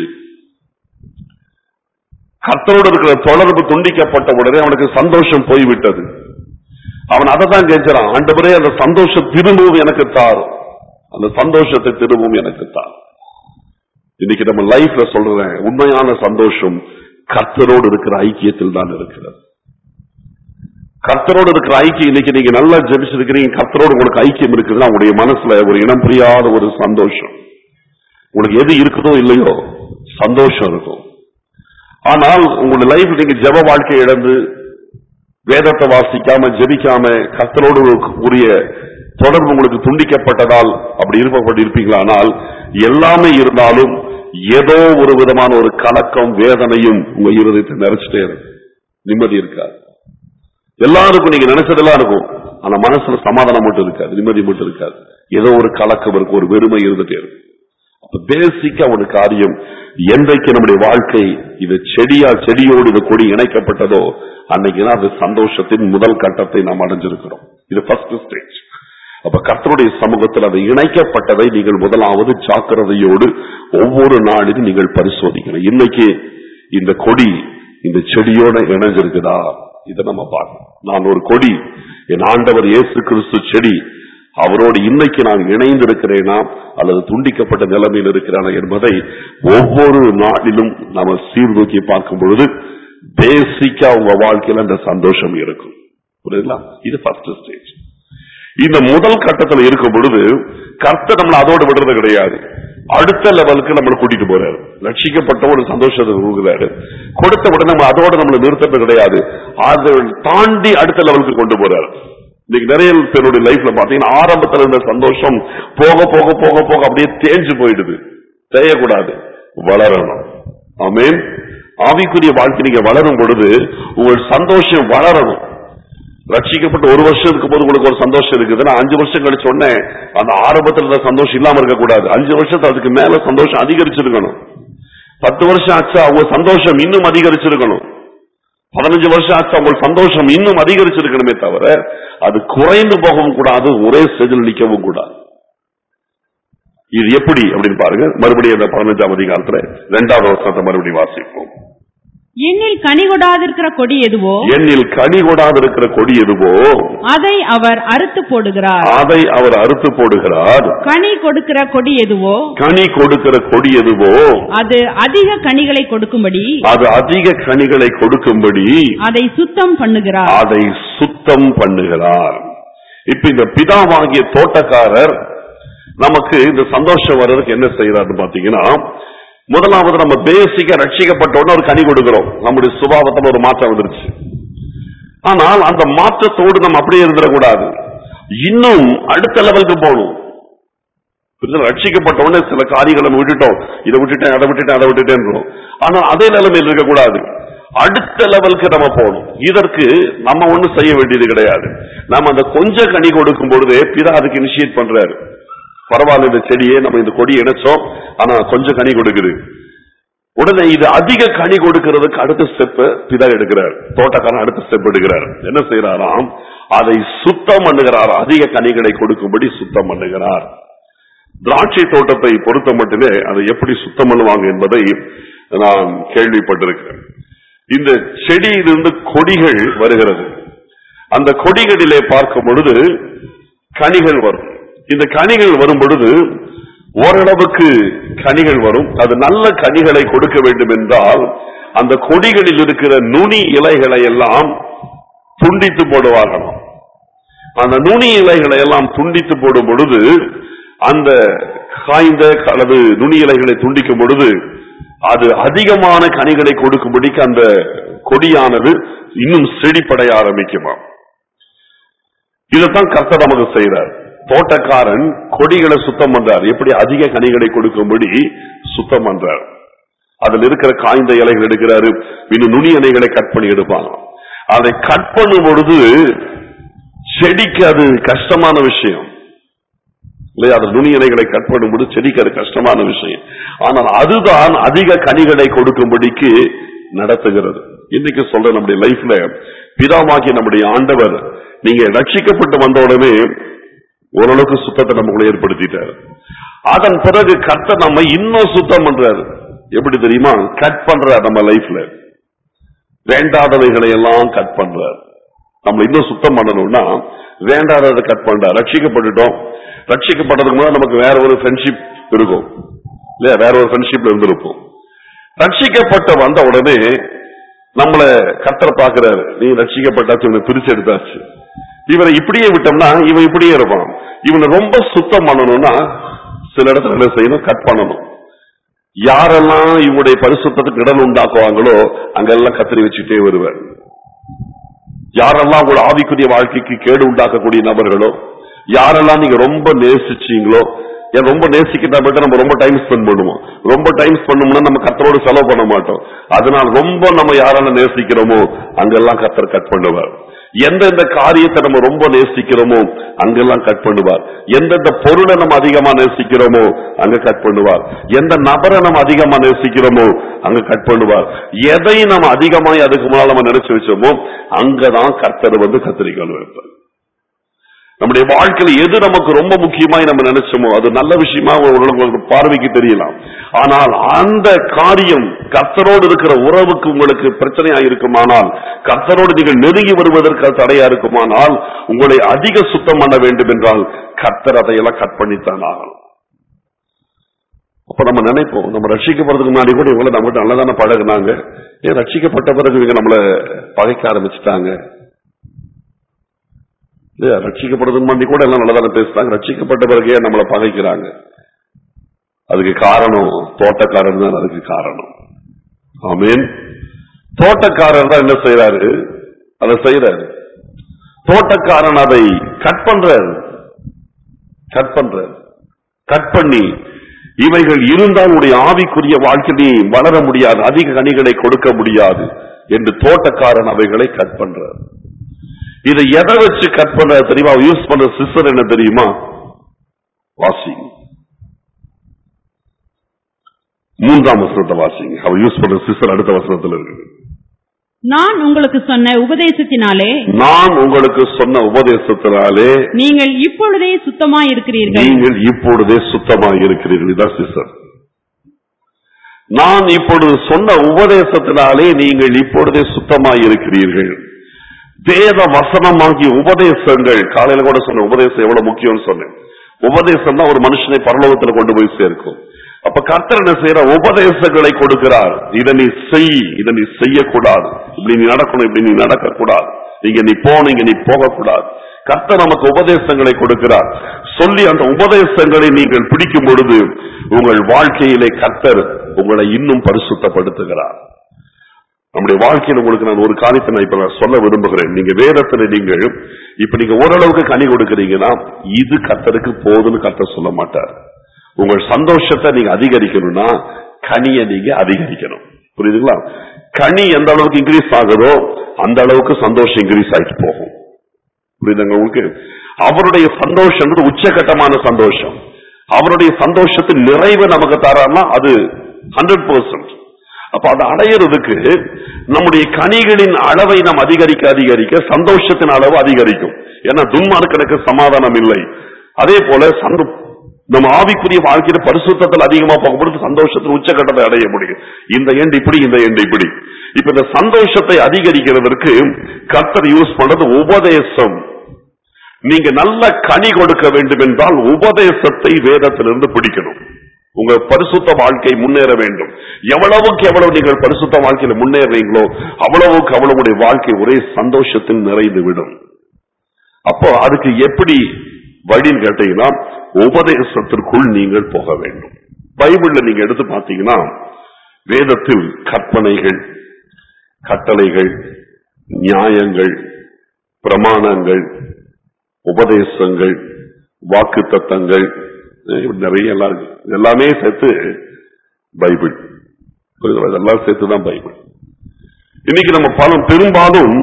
கர்த்தரோடு இருக்கிற தொடர்பு துண்டிக்கப்பட்ட உடனே அவனுக்கு சந்தோஷம் போய்விட்டது அவன் அதை தான் கேட்கிறான் ஆண்டவரே அந்த சந்தோஷம் திரும்பவும் எனக்கு தாரும் அந்த சந்தோஷத்தை திரும்பவும் எனக்கு தாரும் இன்னைக்கு நம்ம லைஃப்ல சொல்றேன் உண்மையான சந்தோஷம் கர்த்தரோடு இருக்கிற ஐக்கியத்தில் தான் இருக்கிறது கர்த்தரோடு இருக்கிற ஐக்கியம் இன்னைக்கு நீங்க நல்லா ஜெபிச்சிருக்கிறீங்க கர்த்தரோடு உங்களுக்கு ஐக்கியம் இருக்குதுன்னா உங்களுடைய மனசுல ஒரு இனம் புரியாத ஒரு சந்தோஷம் உங்களுக்கு எது இருக்குதோ இல்லையோ சந்தோஷம் இருக்கும் ஆனால் உங்களுடைய லைஃப் நீங்க ஜெப வாழ்க்கை இழந்து வேதத்தை வாசிக்காம ஜெபிக்காம கர்த்தரோடு உரிய தொடர்பு உங்களுக்கு துண்டிக்கப்பட்டதால் அப்படி இருப்பப்பட்டு இருப்பீங்களானால் எல்லாமே இருந்தாலும் ஏதோ ஒரு விதமான ஒரு கலக்கம் வேதனையும் உங்க இருதயத்தை நிறைச்சிட்டே இருக்கும் நிம்மதி இருக்காது எல்லாருக்கும் நீங்க நினைச்சதெல்லாம் இருக்கும் ஆனா மனசுல சமாதானம் மட்டும் இருக்காது நிம்மதி மட்டும் இருக்காது ஏதோ ஒரு கலக்கம் இருக்கும் ஒரு வெறுமை இருந்துட்டே இருக்கும் அப்ப பேசிக்கா ஒரு காரியம் என்றைக்கு நம்முடைய வாழ்க்கை இது செடியா செடியோடு இந்த கொடி இணைக்கப்பட்டதோ அன்னைக்கு தான் அது சந்தோஷத்தின் முதல் கட்டத்தை நாம் அடைஞ்சிருக்கிறோம் இது ஃபர்ஸ்ட் ஸ்டேஜ் அப்ப கர்த்தருடைய சமூகத்தில் அது இணைக்கப்பட்டதை நீங்கள் முதலாவது ஜாக்கிரதையோடு ஒவ்வொரு நாளிலும் நீங்கள் பரிசோதிக்கணும் இன்னைக்கு இந்த கொடி இந்த செடியோட இணைஞ்சிருக்குதா இதை நம்ம பார்க்கணும் நான் ஒரு கொடி என் ஆண்டவர் இயேசு கிறிஸ்து செடி அவரோடு இன்னைக்கு நான் இணைந்திருக்கிறேனா அல்லது துண்டிக்கப்பட்ட நிலைமையில் இருக்கிறானா என்பதை ஒவ்வொரு நாளிலும் நாம சீர்தூக்கி பார்க்கும் பொழுது பேசிக்கா உங்க வாழ்க்கையில அந்த சந்தோஷம் இருக்கும் புரியுதுங்களா இது ஃபர்ஸ்ட் ஸ்டேஜ் இந்த முதல் கட்டத்தில் இருக்கும் பொழுது கர்த்தர் நம்மளை அதோடு விடுறது கிடையாது அடுத்த லெவலுக்கு நம்மளை கூட்டிட்டு போறாரு ரட்சிக்கப்பட்ட ஒரு சந்தோஷத்தை கொடுக்குறாரு கொடுத்த உடனே நம்ம அதோட நம்மளை நிறுத்தது கிடையாது அதை தாண்டி அடுத்த லெவலுக்கு கொண்டு போறாரு இன்னைக்கு நிறைய பேருடைய லைஃப்ல பாத்தீங்கன்னா ஆரம்பத்துல இருந்த சந்தோஷம் போக போக போக போக அப்படியே தேஞ்சு போயிடுது தேயக்கூடாது வளரணும் ஆமென் ஆவிக்குரிய வாழ்க்கை நீங்க வளரும் பொழுது உங்கள் சந்தோஷம் வளரணும் ரட்சிக்கப்பட்ட ஒரு வருஷம் இருக்கும் போது உங்களுக்கு ஒரு சந்தோஷம் இருக்குதுன்னா அஞ்சு வருஷம் கழிச்ச உடனே அந்த ஆரம்பத்துல இருந்த சந்தோஷம் இல்லாம இருக்கக்கூடாது அஞ்சு வருஷத்து அதுக்கு மேல சந்தோஷம் அதிகரிச்சிருக்கணும் பத்து வருஷம் ஆச்சா அவங்க சந்தோஷம் இன்னும் அதிகரிச்சிருக்கணும் பதினஞ்சு வருஷம் ஆச்சா உங்கள் சந்தோஷம் இன்னும் அதிகரிச்சிருக்கணுமே தவிர அது குறைந்து போகவும் கூடாது ஒரே ஸ்டேஜில் நிற்கவும் கூடாது இது எப்படி அப்படின்னு பாருங்க மறுபடியும் அந்த பதினஞ்சாம் அதிகாரத்துல இரண்டாவது வருஷத்தை மறுபடியும் வாசிப்போம் என்னில் கனி கொடாதிருக்கிற கொடி எதுவோ எண்ணில் கனி கொடாது இருக்கிற கொடி எதுவோ அதை அவர் அறுத்து போடுகிறார் அதை அவர் அறுத்து போடுகிறார் கனி கொடுக்கிற கொடி எதுவோ கனி கொடுக்கிற கொடி எதுவோ அது அதிக கனிகளை கொடுக்கும்படி அது அதிக கனிகளை கொடுக்கும்படி அதை சுத்தம் பண்ணுகிறார் அதை சுத்தம் பண்ணுகிறார் இப்ப இந்த பிதாவாகிய தோட்டக்காரர் நமக்கு இந்த சந்தோஷம் வர்றதுக்கு என்ன செய்யறாருன்னு பாத்தீங்கன்னா முதலாவது நம்ம பேசிக்கா ரட்சிக்கப்பட்ட உடனே ஒரு கனி கொடுக்கிறோம் நம்முடைய சுபாவத்துல ஒரு மாற்றம் வந்துருச்சு ஆனால் அந்த மாற்றத்தோடு நம்ம அப்படியே இருந்துடக்கூடாது இன்னும் அடுத்த லெவலுக்கு போகணும் புரியுதா? ரட்சிக்கப்பட்ட உடனே சில காரியங்களை நம்ம விட்டுட்டோம் இதை விட்டுட்டேன் அதை விட்டுட்டேன் அதை விட்டுட்டேன்றோம் ஆனா அதே நிலைமையில் இருக்கக்கூடாது அடுத்த லெவலுக்கு நம்ம போகணும் இதற்கு நம்ம ஒண்ணும் செய்ய வேண்டியது கிடையாது நம்ம அந்த கொஞ்ச கனி கொடுக்கும் பொழுதே பிதா அதுக்கு இனிஷியேட் பண்றாரு பரவாயில்ல இந்த செடியை நம்ம இந்த கொடியை இணைச்சோம் ஆனா கொஞ்சம் கனி கொடுக்குது உடனே இது அதிக கனி கொடுக்கிறதுக்கு அடுத்த ஸ்டெப் பிதா எடுக்கிறார் தோட்டக்காரன் அடுத்த ஸ்டெப் எடுக்கிறார் என்ன செய்யறாராம் அதை சுத்தம் பண்ணுகிறார் அதிக கனிகளை கொடுக்கும்படி சுத்தம் பண்ணுகிறார் திராட்சை தோட்டத்தை பொறுத்த மட்டுமே அதை எப்படி சுத்தம் பண்ணுவாங்க என்பதை நான் கேள்விப்பட்டிருக்கிறேன் இந்த செடியிலிருந்து கொடிகள் வருகிறது அந்த கொடிகளிலே பார்க்கும் பொழுது கனிகள் வரும் இந்த கனிகள் வரும் பொழுது ஓரளவுக்கு கனிகள் வரும் அது நல்ல கனிகளை கொடுக்க வேண்டும் என்றால் அந்த கொடிகளில் இருக்கிற நுனி இலைகளை எல்லாம் துண்டித்து போடுவார்களாம் அந்த நுனி இலைகளை எல்லாம் துண்டித்து போடும் பொழுது அந்த காய்ந்த அல்லது நுனி இலைகளை துண்டிக்கும் பொழுது அது அதிகமான கனிகளை கொடுக்கும்படிக்கு அந்த கொடியானது இன்னும் செடிப்படைய ஆரம்பிக்குமா இதைத்தான் கர்த்தர் நமக்கு செய்கிறார் தோட்டக்காரன் கொடிகளை சுத்தம் பண்றார் எப்படி அதிக கனிகளை கொடுக்கும்படி சுத்தம் பண்றார் அதுல இருக்கிற காய்ந்த இலைகள் எடுக்கிறாரு இன்னும் நுனி இலைகளை கட் பண்ணி எடுப்பாங்க அதை கட் பண்ணும் பொழுது செடிக்கு அது கஷ்டமான விஷயம் இல்லையா அது நுனி இலைகளை கட் பண்ணும்போது செடிக்கு அது கஷ்டமான விஷயம் ஆனால் அதுதான் அதிக கனிகளை கொடுக்கும்படிக்கு நடத்துகிறது இன்னைக்கு சொல்ற நம்முடைய லைஃப்ல பிதாவாகிய நம்முடைய ஆண்டவர் நீங்க ரட்சிக்கப்பட்டு வந்த உடனே ஓரளவுக்கு சுத்தத்தை நமக்குள்ள ஏற்படுத்திட்டார் அதன் பிறகு கர்த்தர் நம்ம இன்னும் சுத்தம் பண்றாரு எப்படி தெரியுமா கட் பண்றார் நம்ம லைஃப்ல வேண்டாதவைகளை எல்லாம் கட் பண்றார் நம்ம இன்னும் சுத்தம் பண்ணணும்னா வேண்டாததை கட் பண்றார் ரட்சிக்கப்பட்டுட்டோம் ரட்சிக்கப்பட்டதுக்கு முன்னாடி நமக்கு வேற ஒரு ஃப்ரெண்ட்ஷிப் இருக்கும் இல்லையா வேற ஒரு ஃப்ரெண்ட்ஷிப்ல இருந்திருப்போம் ரட்சிக்கப்பட்ட வந்த உடனே நம்மள கர்த்தர் பாக்குறாரு நீ ரட்சிக்கப்பட்டாச்சு இவனை பிரிச்சு எடுத்தாச்சு இவனை இப்படியே விட்டோம்னா இவன் இப்படியே இருப்பான் இவனை ரொம்ப சுத்தம் பண்ணணும்னா சில இடத்துல என்ன செய்யணும் கட் பண்ணணும் யாரெல்லாம் இவனுடைய பரிசுத்தத்துக்கு இடம் உண்டாக்குவாங்களோ அங்கெல்லாம் கத்திரி வச்சுட்டே வருவார் யாரெல்லாம் உங்களோட ஆவிக்குரிய வாழ்க்கைக்கு கேடு உண்டாக்கக்கூடிய நபர்களோ யாரெல்லாம் நீங்க ரொம்ப நேசிச்சீங்களோ ஏன் ரொம்ப நேசிக்கிட்டா மட்டும் நம்ம ரொம்ப டைம் ஸ்பெண்ட் பண்ணுவோம் ரொம்ப டைம் பண்ணோம்னா நம்ம கத்தரோடு செலவு பண்ண மாட்டோம் அதனால் ரொம்ப நம்ம யாரெல்லாம் நேசிக்கிறோமோ அங்கெல்லாம் கத்தர் கட் பண்ணுவார் எந்தெந்த காரியத்தை நம்ம ரொம்ப நேசிக்கிறோமோ அங்கெல்லாம் கட் பண்ணுவார் எந்தெந்த பொருளை நம்ம அதிகமா நேசிக்கிறோமோ அங்க கட் பண்ணுவார் எந்த நபரை நம்ம அதிகமா நேசிக்கிறோமோ அங்க கட் பண்ணுவார் எதை நம்ம அதிகமாய் அதுக்கு முன்னால் நம்ம நினைச்சு வச்சோமோ அங்கதான் கர்த்தர் வந்து கத்திரிக்கால் வைப்பார் நம்முடைய வாழ்க்கையில எது நமக்கு ரொம்ப முக்கியமாய் நம்ம நினைச்சோமோ அது நல்ல விஷயமா உங்களுக்கு பார்வைக்கு தெரியலாம் ஆனால் அந்த காரியம் கர்த்தரோடு இருக்கிற உறவுக்கு உங்களுக்கு பிரச்சனையா இருக்குமானால் கர்த்தரோடு நீங்கள் நெருங்கி வருவதற்கு அது தடையா இருக்குமானால் உங்களை அதிக சுத்தம் பண்ண வேண்டும் என்றால் கர்த்தர் அதையெல்லாம் கட் பண்ணித்தான் ஆகணும் அப்ப நம்ம நினைப்போம் நம்ம ரட்சிக்கப்படுறதுக்கு முன்னாடி கூட இவங்க நம்மகிட்ட நல்லதான பழகுனாங்க ஏன் ரட்சிக்கப்பட்ட பிறகு இவங்க நம்மள பகைக்க ஆரம்பிச்சுட்டாங்க இல்லையா ரட்சிக்கப்படுறதுக்கு முன்னாடி கூட எல்லாம் நல்லதான பேசுறாங்க ரட்சிக்கப்பட்ட பிறகே நம்மளை பகைக்கிறாங்க அதுக்கு காரணம் தோட்டக்காரன் தான் அதுக்கு காரணம் ஆமீன் தோட்டக்காரர் தான் என்ன செய்யறாரு அதை செய்யறாரு தோட்டக்காரன் அதை கட் பண்றாரு கட் பண்றாரு கட் பண்ணி இவைகள் இருந்தால் உடைய ஆவிக்குரிய வாழ்க்கை நீ வளர முடியாது அதிக கனிகளை கொடுக்க முடியாது என்று தோட்டக்காரன் அவைகளை கட் பண்றார் இதை எதை வச்சு கட் பண்ற தெரியுமா யூஸ் பண்ற சிஸ்டர் என்ன தெரியுமா வாசிங் மூன்றாம் வசனத்தை வாசிங்க அவர் யூஸ் பண்ற சிஸ்டர் அடுத்த வசனத்துல இருக்குது நான் உங்களுக்கு சொன்ன உபதேசத்தினாலே நான் உங்களுக்கு சொன்ன உபதேசத்தினாலே நீங்கள் இப்பொழுதே சுத்தமாய் இருக்கிறீர்கள் நீங்கள் இப்பொழுதே சுத்தமாக இருக்கிறீர்கள் இதான் சிஸ்டர் நான் இப்பொழுது சொன்ன உபதேசத்தினாலே நீங்கள் இப்பொழுதே சுத்தமாக இருக்கிறீர்கள் வேத வசனமாகிய உபதேசங்கள் காலையில கூட சொன்ன உபதேசம் எவ்வளவு முக்கியம்னு சொன்னேன் உபதேசம் தான் ஒரு மனுஷனை பரலோகத்துல கொண்டு போய் சேர்க்கும் அப்ப கர்த்தர் என்ன செய்யற உபதேசங்களை கொடுக்கிறார் இதை நீ செய் இதை நீ செய்யக்கூடாது இப்படி நீ நடக்கணும் இப்படி நீ நடக்க கூடாது இங்க நீ போன இங்க நீ போகக்கூடாது கர்த்தர் நமக்கு உபதேசங்களை கொடுக்கிறார் சொல்லி அந்த உபதேசங்களை நீங்கள் பிடிக்கும் பொழுது உங்கள் வாழ்க்கையிலே கர்த்தர் உங்களை இன்னும் பரிசுத்தப்படுத்துகிறார் நம்முடைய வாழ்க்கையில் உங்களுக்கு நான் ஒரு காரியத்தை நான் இப்ப நான் சொல்ல விரும்புகிறேன் நீங்க வேதத்துல நீங்கள் இப்ப நீங்க ஓரளவுக்கு கனி கொடுக்கறீங்கன்னா இது கர்த்தருக்கு போதுன்னு கர்த்தர் சொல்ல மாட்டார் உங்கள் சந்தோஷத்தை நீங்க அதிகரிக்கணும்னா கனியை நீங்க அதிகரிக்கணும் புரியுதுங்களா கனி எந்த அளவுக்கு இன்க்ரீஸ் ஆகுதோ அந்த அளவுக்கு சந்தோஷம் இன்க்ரீஸ் ஆயிட்டு போகும் புரியுதுங்க உங்களுக்கு அவருடைய சந்தோஷம் உச்சகட்டமான சந்தோஷம் அவருடைய சந்தோஷத்தின் நிறைவு நமக்கு தரான்னா அது ஹண்ட்ரட் பர்சன்ட் அப்ப அதை அடையிறதுக்கு நம்முடைய கனிகளின் அளவை நாம் அதிகரிக்க அதிகரிக்க சந்தோஷத்தின் அளவு அதிகரிக்கும் ஏன்னா துன்மார்க்கனுக்கு சமாதானம் இல்லை அதே போல சந்தோ நம்ம ஆவிக்குரிய வாழ்க்கையில பரிசுத்தத்தில் அதிகமா போகும்போது சந்தோஷத்தின் உச்சகட்டத்தை அடைய முடியும் இந்த எண்டு இப்படி இந்த எண்டு இப்படி இப்ப இந்த சந்தோஷத்தை அதிகரிக்கிறதற்கு கர்த்தர் யூஸ் பண்றது உபதேசம் நீங்க நல்ல கனி கொடுக்க வேண்டும் என்றால் உபதேசத்தை வேதத்திலிருந்து பிடிக்கணும் உங்க பரிசுத்த வாழ்க்கை முன்னேற வேண்டும் எவ்வளவுக்கு எவ்வளவு நீங்கள் பரிசுத்த வாழ்க்கையில முன்னேறீங்களோ அவ்வளவுக்கு அவ்வளவுடைய வாழ்க்கை ஒரே சந்தோஷத்தில் நிறைந்து விடும் அப்போ அதுக்கு எப்படி வழின்னு கேட்டீங்கன்னா உபதேசத்திற்குள் நீங்கள் போக வேண்டும் பைபிள்ல நீங்க எடுத்து பார்த்தீங்கன்னா வேதத்தில் கற்பனைகள் கட்டளைகள் நியாயங்கள் பிரமாணங்கள் உபதேசங்கள் வாக்கு தத்தங்கள் நிறைய எல்லாம் இருக்கு இது எல்லாமே சேர்த்து பைபிள் புரியுதா? இதெல்லாம் சேர்த்து தான் பைபிள் இன்னைக்கு நம்ம பலம் பெரும்பாலும்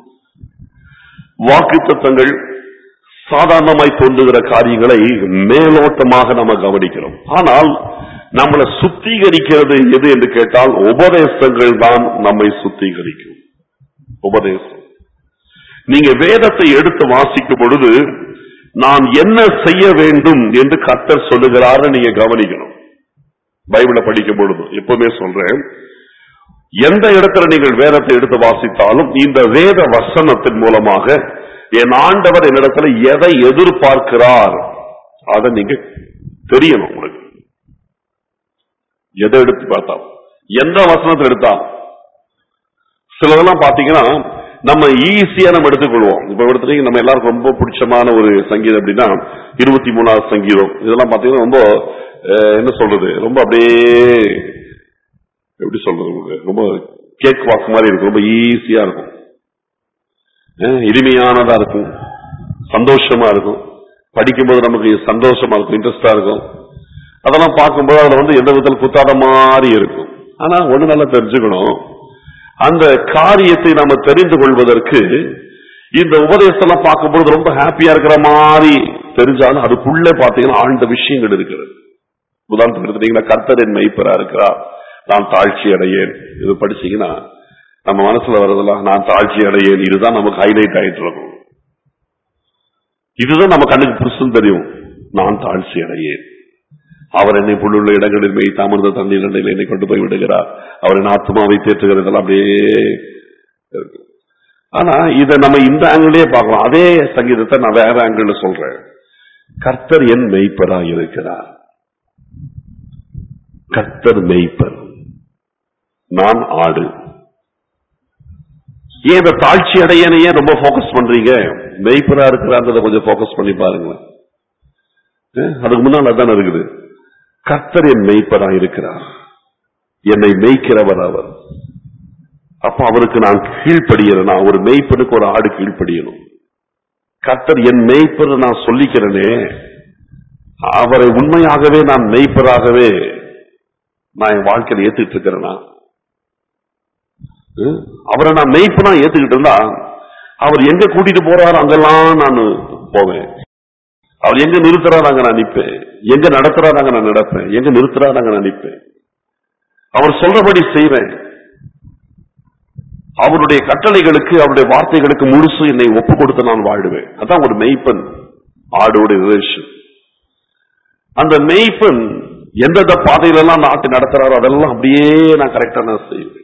வாக்கு தத்தங்கள் சாதாரணமாய் தோன்றுகிற காரியங்களை மேலோட்டமாக நம்ம கவனிக்கிறோம் ஆனால் நம்மளை சுத்திகரிக்கிறது எது என்று கேட்டால் உபதேசங்கள் தான் நம்மை சுத்திகரிக்கும் உபதேசம் நீங்க வேதத்தை எடுத்து வாசிக்கும் பொழுது நான் என்ன செய்ய வேண்டும் என்று கர்த்தர் சொல்லுகிறாரு நீங்க கவனிக்கணும் பைபிளை படிக்கும் பொழுது எப்பவுமே சொல்றேன் எந்த இடத்துல நீங்கள் வேதத்தை எடுத்து வாசித்தாலும் இந்த வேத வசனத்தின் மூலமாக என் ஆண்டவர் என்னிடத்துல எதை எதிர்பார்க்கிறார் அதை நீங்க தெரியணும் உங்களுக்கு எதை எடுத்து பார்த்தா எந்த வசனத்தை எடுத்தா சிலதெல்லாம் பாத்தீங்கன்னா நம்ம ஈஸியா நம்ம எடுத்துக்கொள்வோம் இப்ப எடுத்துட்டீங்க நம்ம எல்லாருக்கும் ரொம்ப பிடிச்சமான ஒரு சங்கீதம் அப்படின்னா இருபத்தி மூணாவது சங்கீதம் இதெல்லாம் பாத்தீங்கன்னா ரொம்ப அஹ், என்ன சொல்றது ரொம்ப அப்படியே எப்படி சொல்றது உங்களுக்கு ரொம்ப கேக் வாக் மாதிரி இருக்கும் ரொம்ப ஈஸியா இருக்கும் அஹ், இனிமையானதா இருக்கும் சந்தோஷமா இருக்கும் படிக்கும்போது நமக்கு சந்தோஷமா இருக்கும் இன்ட்ரெஸ்டா இருக்கும் அதெல்லாம் பார்க்கும்போது அதுல வந்து எந்த விதத்தில் குத்தாத மாதிரி இருக்கும் ஆனா ஒண்ணு நல்லா தெரிஞ்சுக்கணும் அந்த காரியத்தை நாம தெரிந்து கொள்வதற்கு இந்த உபதேசம் எல்லாம் பார்க்கும்போது ரொம்ப ஹாப்பியா இருக்கிற மாதிரி தெரிஞ்சாலும் அதுக்குள்ள பாத்தீங்கன்னா ஆழ்ந்த விஷயங்கள் இருக்கிறது உதாரணத்துக்கு எடுத்துட்டீங்கன்னா கர்த்தரின் மெய்ப்பரா இருக்கிறார் நான் தாழ்ச்சி அடையேன் இது படிச்சீங்கன்னா நம்ம மனசுல வர்றதெல்லாம் நான் தாழ்ச்சி அடையேன் இதுதான் நமக்கு ஹைலைட் ஆயிட்டு இருக்கும் இதுதான் நம்ம கண்ணுக்கு புருஷன் தெரியும் நான் தாழ்ச்சி அடையேன் அவர் என்னை புல்லுள்ள இடங்களில் மெய் தாமர்ந்த தண்ணீர் அண்டையில் என்னை கொண்டு போய் விடுகிறார் அவர் என் ஆத்மாவை தேற்றுகிறதெல்லாம் அப்படியே இருக்கு. ஆனா இத நம்ம இந்த ஆங்கிளே பார்க்கலாம் அதே சங்கீதத்தை நான் வேற ஆங்கிள் சொல்றேன் கர்த்தர் என் மெய்ப்பரா இருக்கிறார் கர்த்தர் மெய்ப்பர் நான் ஆடு ஏன் இந்த தாழ்ச்சி அடையனையே ரொம்ப போக்கஸ் பண்றீங்க மெய்ப்பரா இருக்கிறான்றத கொஞ்சம் போக்கஸ் பண்ணி பாருங்களேன் அஹ், அதுக்கு முன்னால் அதானே இருக்குது கர்த்தர் என் மெய்ப்பராய் இருக்கிறார் என்னை மெய்க்கிறவர் அவர் அப்ப அவருக்கு நான் கீழ்ப்படியறேன் ஒரு மெய்ப்பனுக்கு ஒரு ஆடு கீழ்ப்படியணும் கர்த்தர் என் மெய்ப்பர் நான் சொல்லிக்கிறேனே அவரை உண்மையாகவே நான் மெய்ப்பராகவே நான் என் வாழ்க்கையில ஏத்துக்கிட்டு இருக்கிறேனா ஹம்? அவரை நான் மெய்ப்பனா ஏத்துக்கிட்டு இருந்தா அவர் எங்க கூட்டிட்டு போறாரு அங்கெல்லாம் நான் போவேன் அவர் எங்க நிறுத்துறாரு அங்க நான் நிப்பேன் எங்க நடத்துறாரு அங்க நான் நடப்பேன் எங்க நிறுத்துறாரு அங்க நான் நிப்பேன் அவர் சொல்றபடி செய்வேன் அவருடைய கட்டளைகளுக்கு அவருடைய வார்த்தைகளுக்கு முழுசு என்னை ஒப்பு கொடுத்து நான் வாழ்வேன் அதான் ஒரு மெய்ப்பன் ஆடோட ரிலேஷன் அந்த மெய்ப்பன் எந்தெந்த பாதையிலெல்லாம் நாட்டு நடத்துறாரோ அதெல்லாம் அப்படியே நான் கரெக்டா நான் செய்வேன்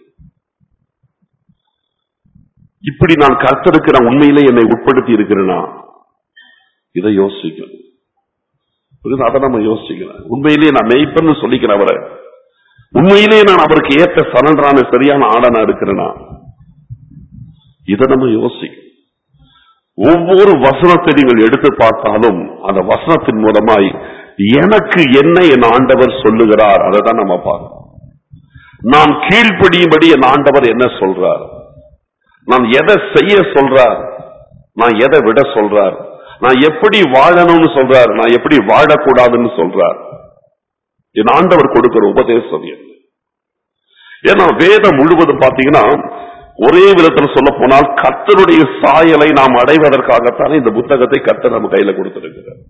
இப்படி நான் கர்த்தருக்கு நான் உண்மையிலே என்னை உட்படுத்தி இருக்கிறேனா இதை யோசிக்கணும் புரியுதா? அதை நம்ம யோசிக்கிறேன் உண்மையிலேயே நான் மெய்ப்பன்னு சொல்லிக்கிறேன் அவரை உண்மையிலேயே நான் அவருக்கு ஏற்ற சரண்டரான சரியான ஆடனா இருக்கிறேனா இதை நம்ம யோசிக்கணும் ஒவ்வொரு வசனத்தை நீங்கள் எடுத்து பார்த்தாலும் அந்த வசனத்தின் மூலமாய் எனக்கு என்ன என் ஆண்டவர் சொல்லுகிறார் அதை தான் நம்ம பார்க்கணும் நான் கீழ்ப்படியும்படி என் ஆண்டவர் என்ன சொல்றார் நான் எதை செய்ய சொல்றார் நான் எதை விட சொல்றார் நான் எப்படி வாழணும்னு சொல்றார் நான் எப்படி வாழக்கூடாதுன்னு சொல்றார் என் ஆண்டவர் கொடுக்கிற உபதேசம் என்ன ஏன்னா வேதம் முழுவதும் பாத்தீங்கன்னா ஒரே விதத்தில் சொல்ல போனால் கர்த்தருடைய சாயலை நாம் அடைவதற்காகத்தானே இந்த புத்தகத்தை கர்த்தர் நம்ம கையில கொடுத்திருக்கிறார்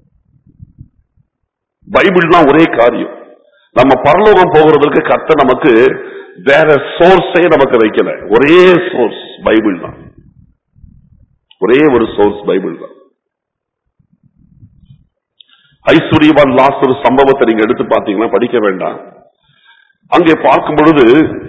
பைபிள்னா ஒரே காரியம் நம்ம பரலோகம் போகிறதுக்கு கர்த்தர் நமக்கு வேற சோர்ஸே நமக்கு வைக்கல ஒரே சோர்ஸ் பைபிள் தான் ஒரே ஒரு சோர்ஸ் பைபிள் தான் ஐஸ்வர்யவான் லாஸ்ட் ஒரு சம்பவத்தை நீங்க எடுத்து பார்த்தீங்கன்னா படிக்க வேண்டாம் அங்கே பார்க்கும் பொழுது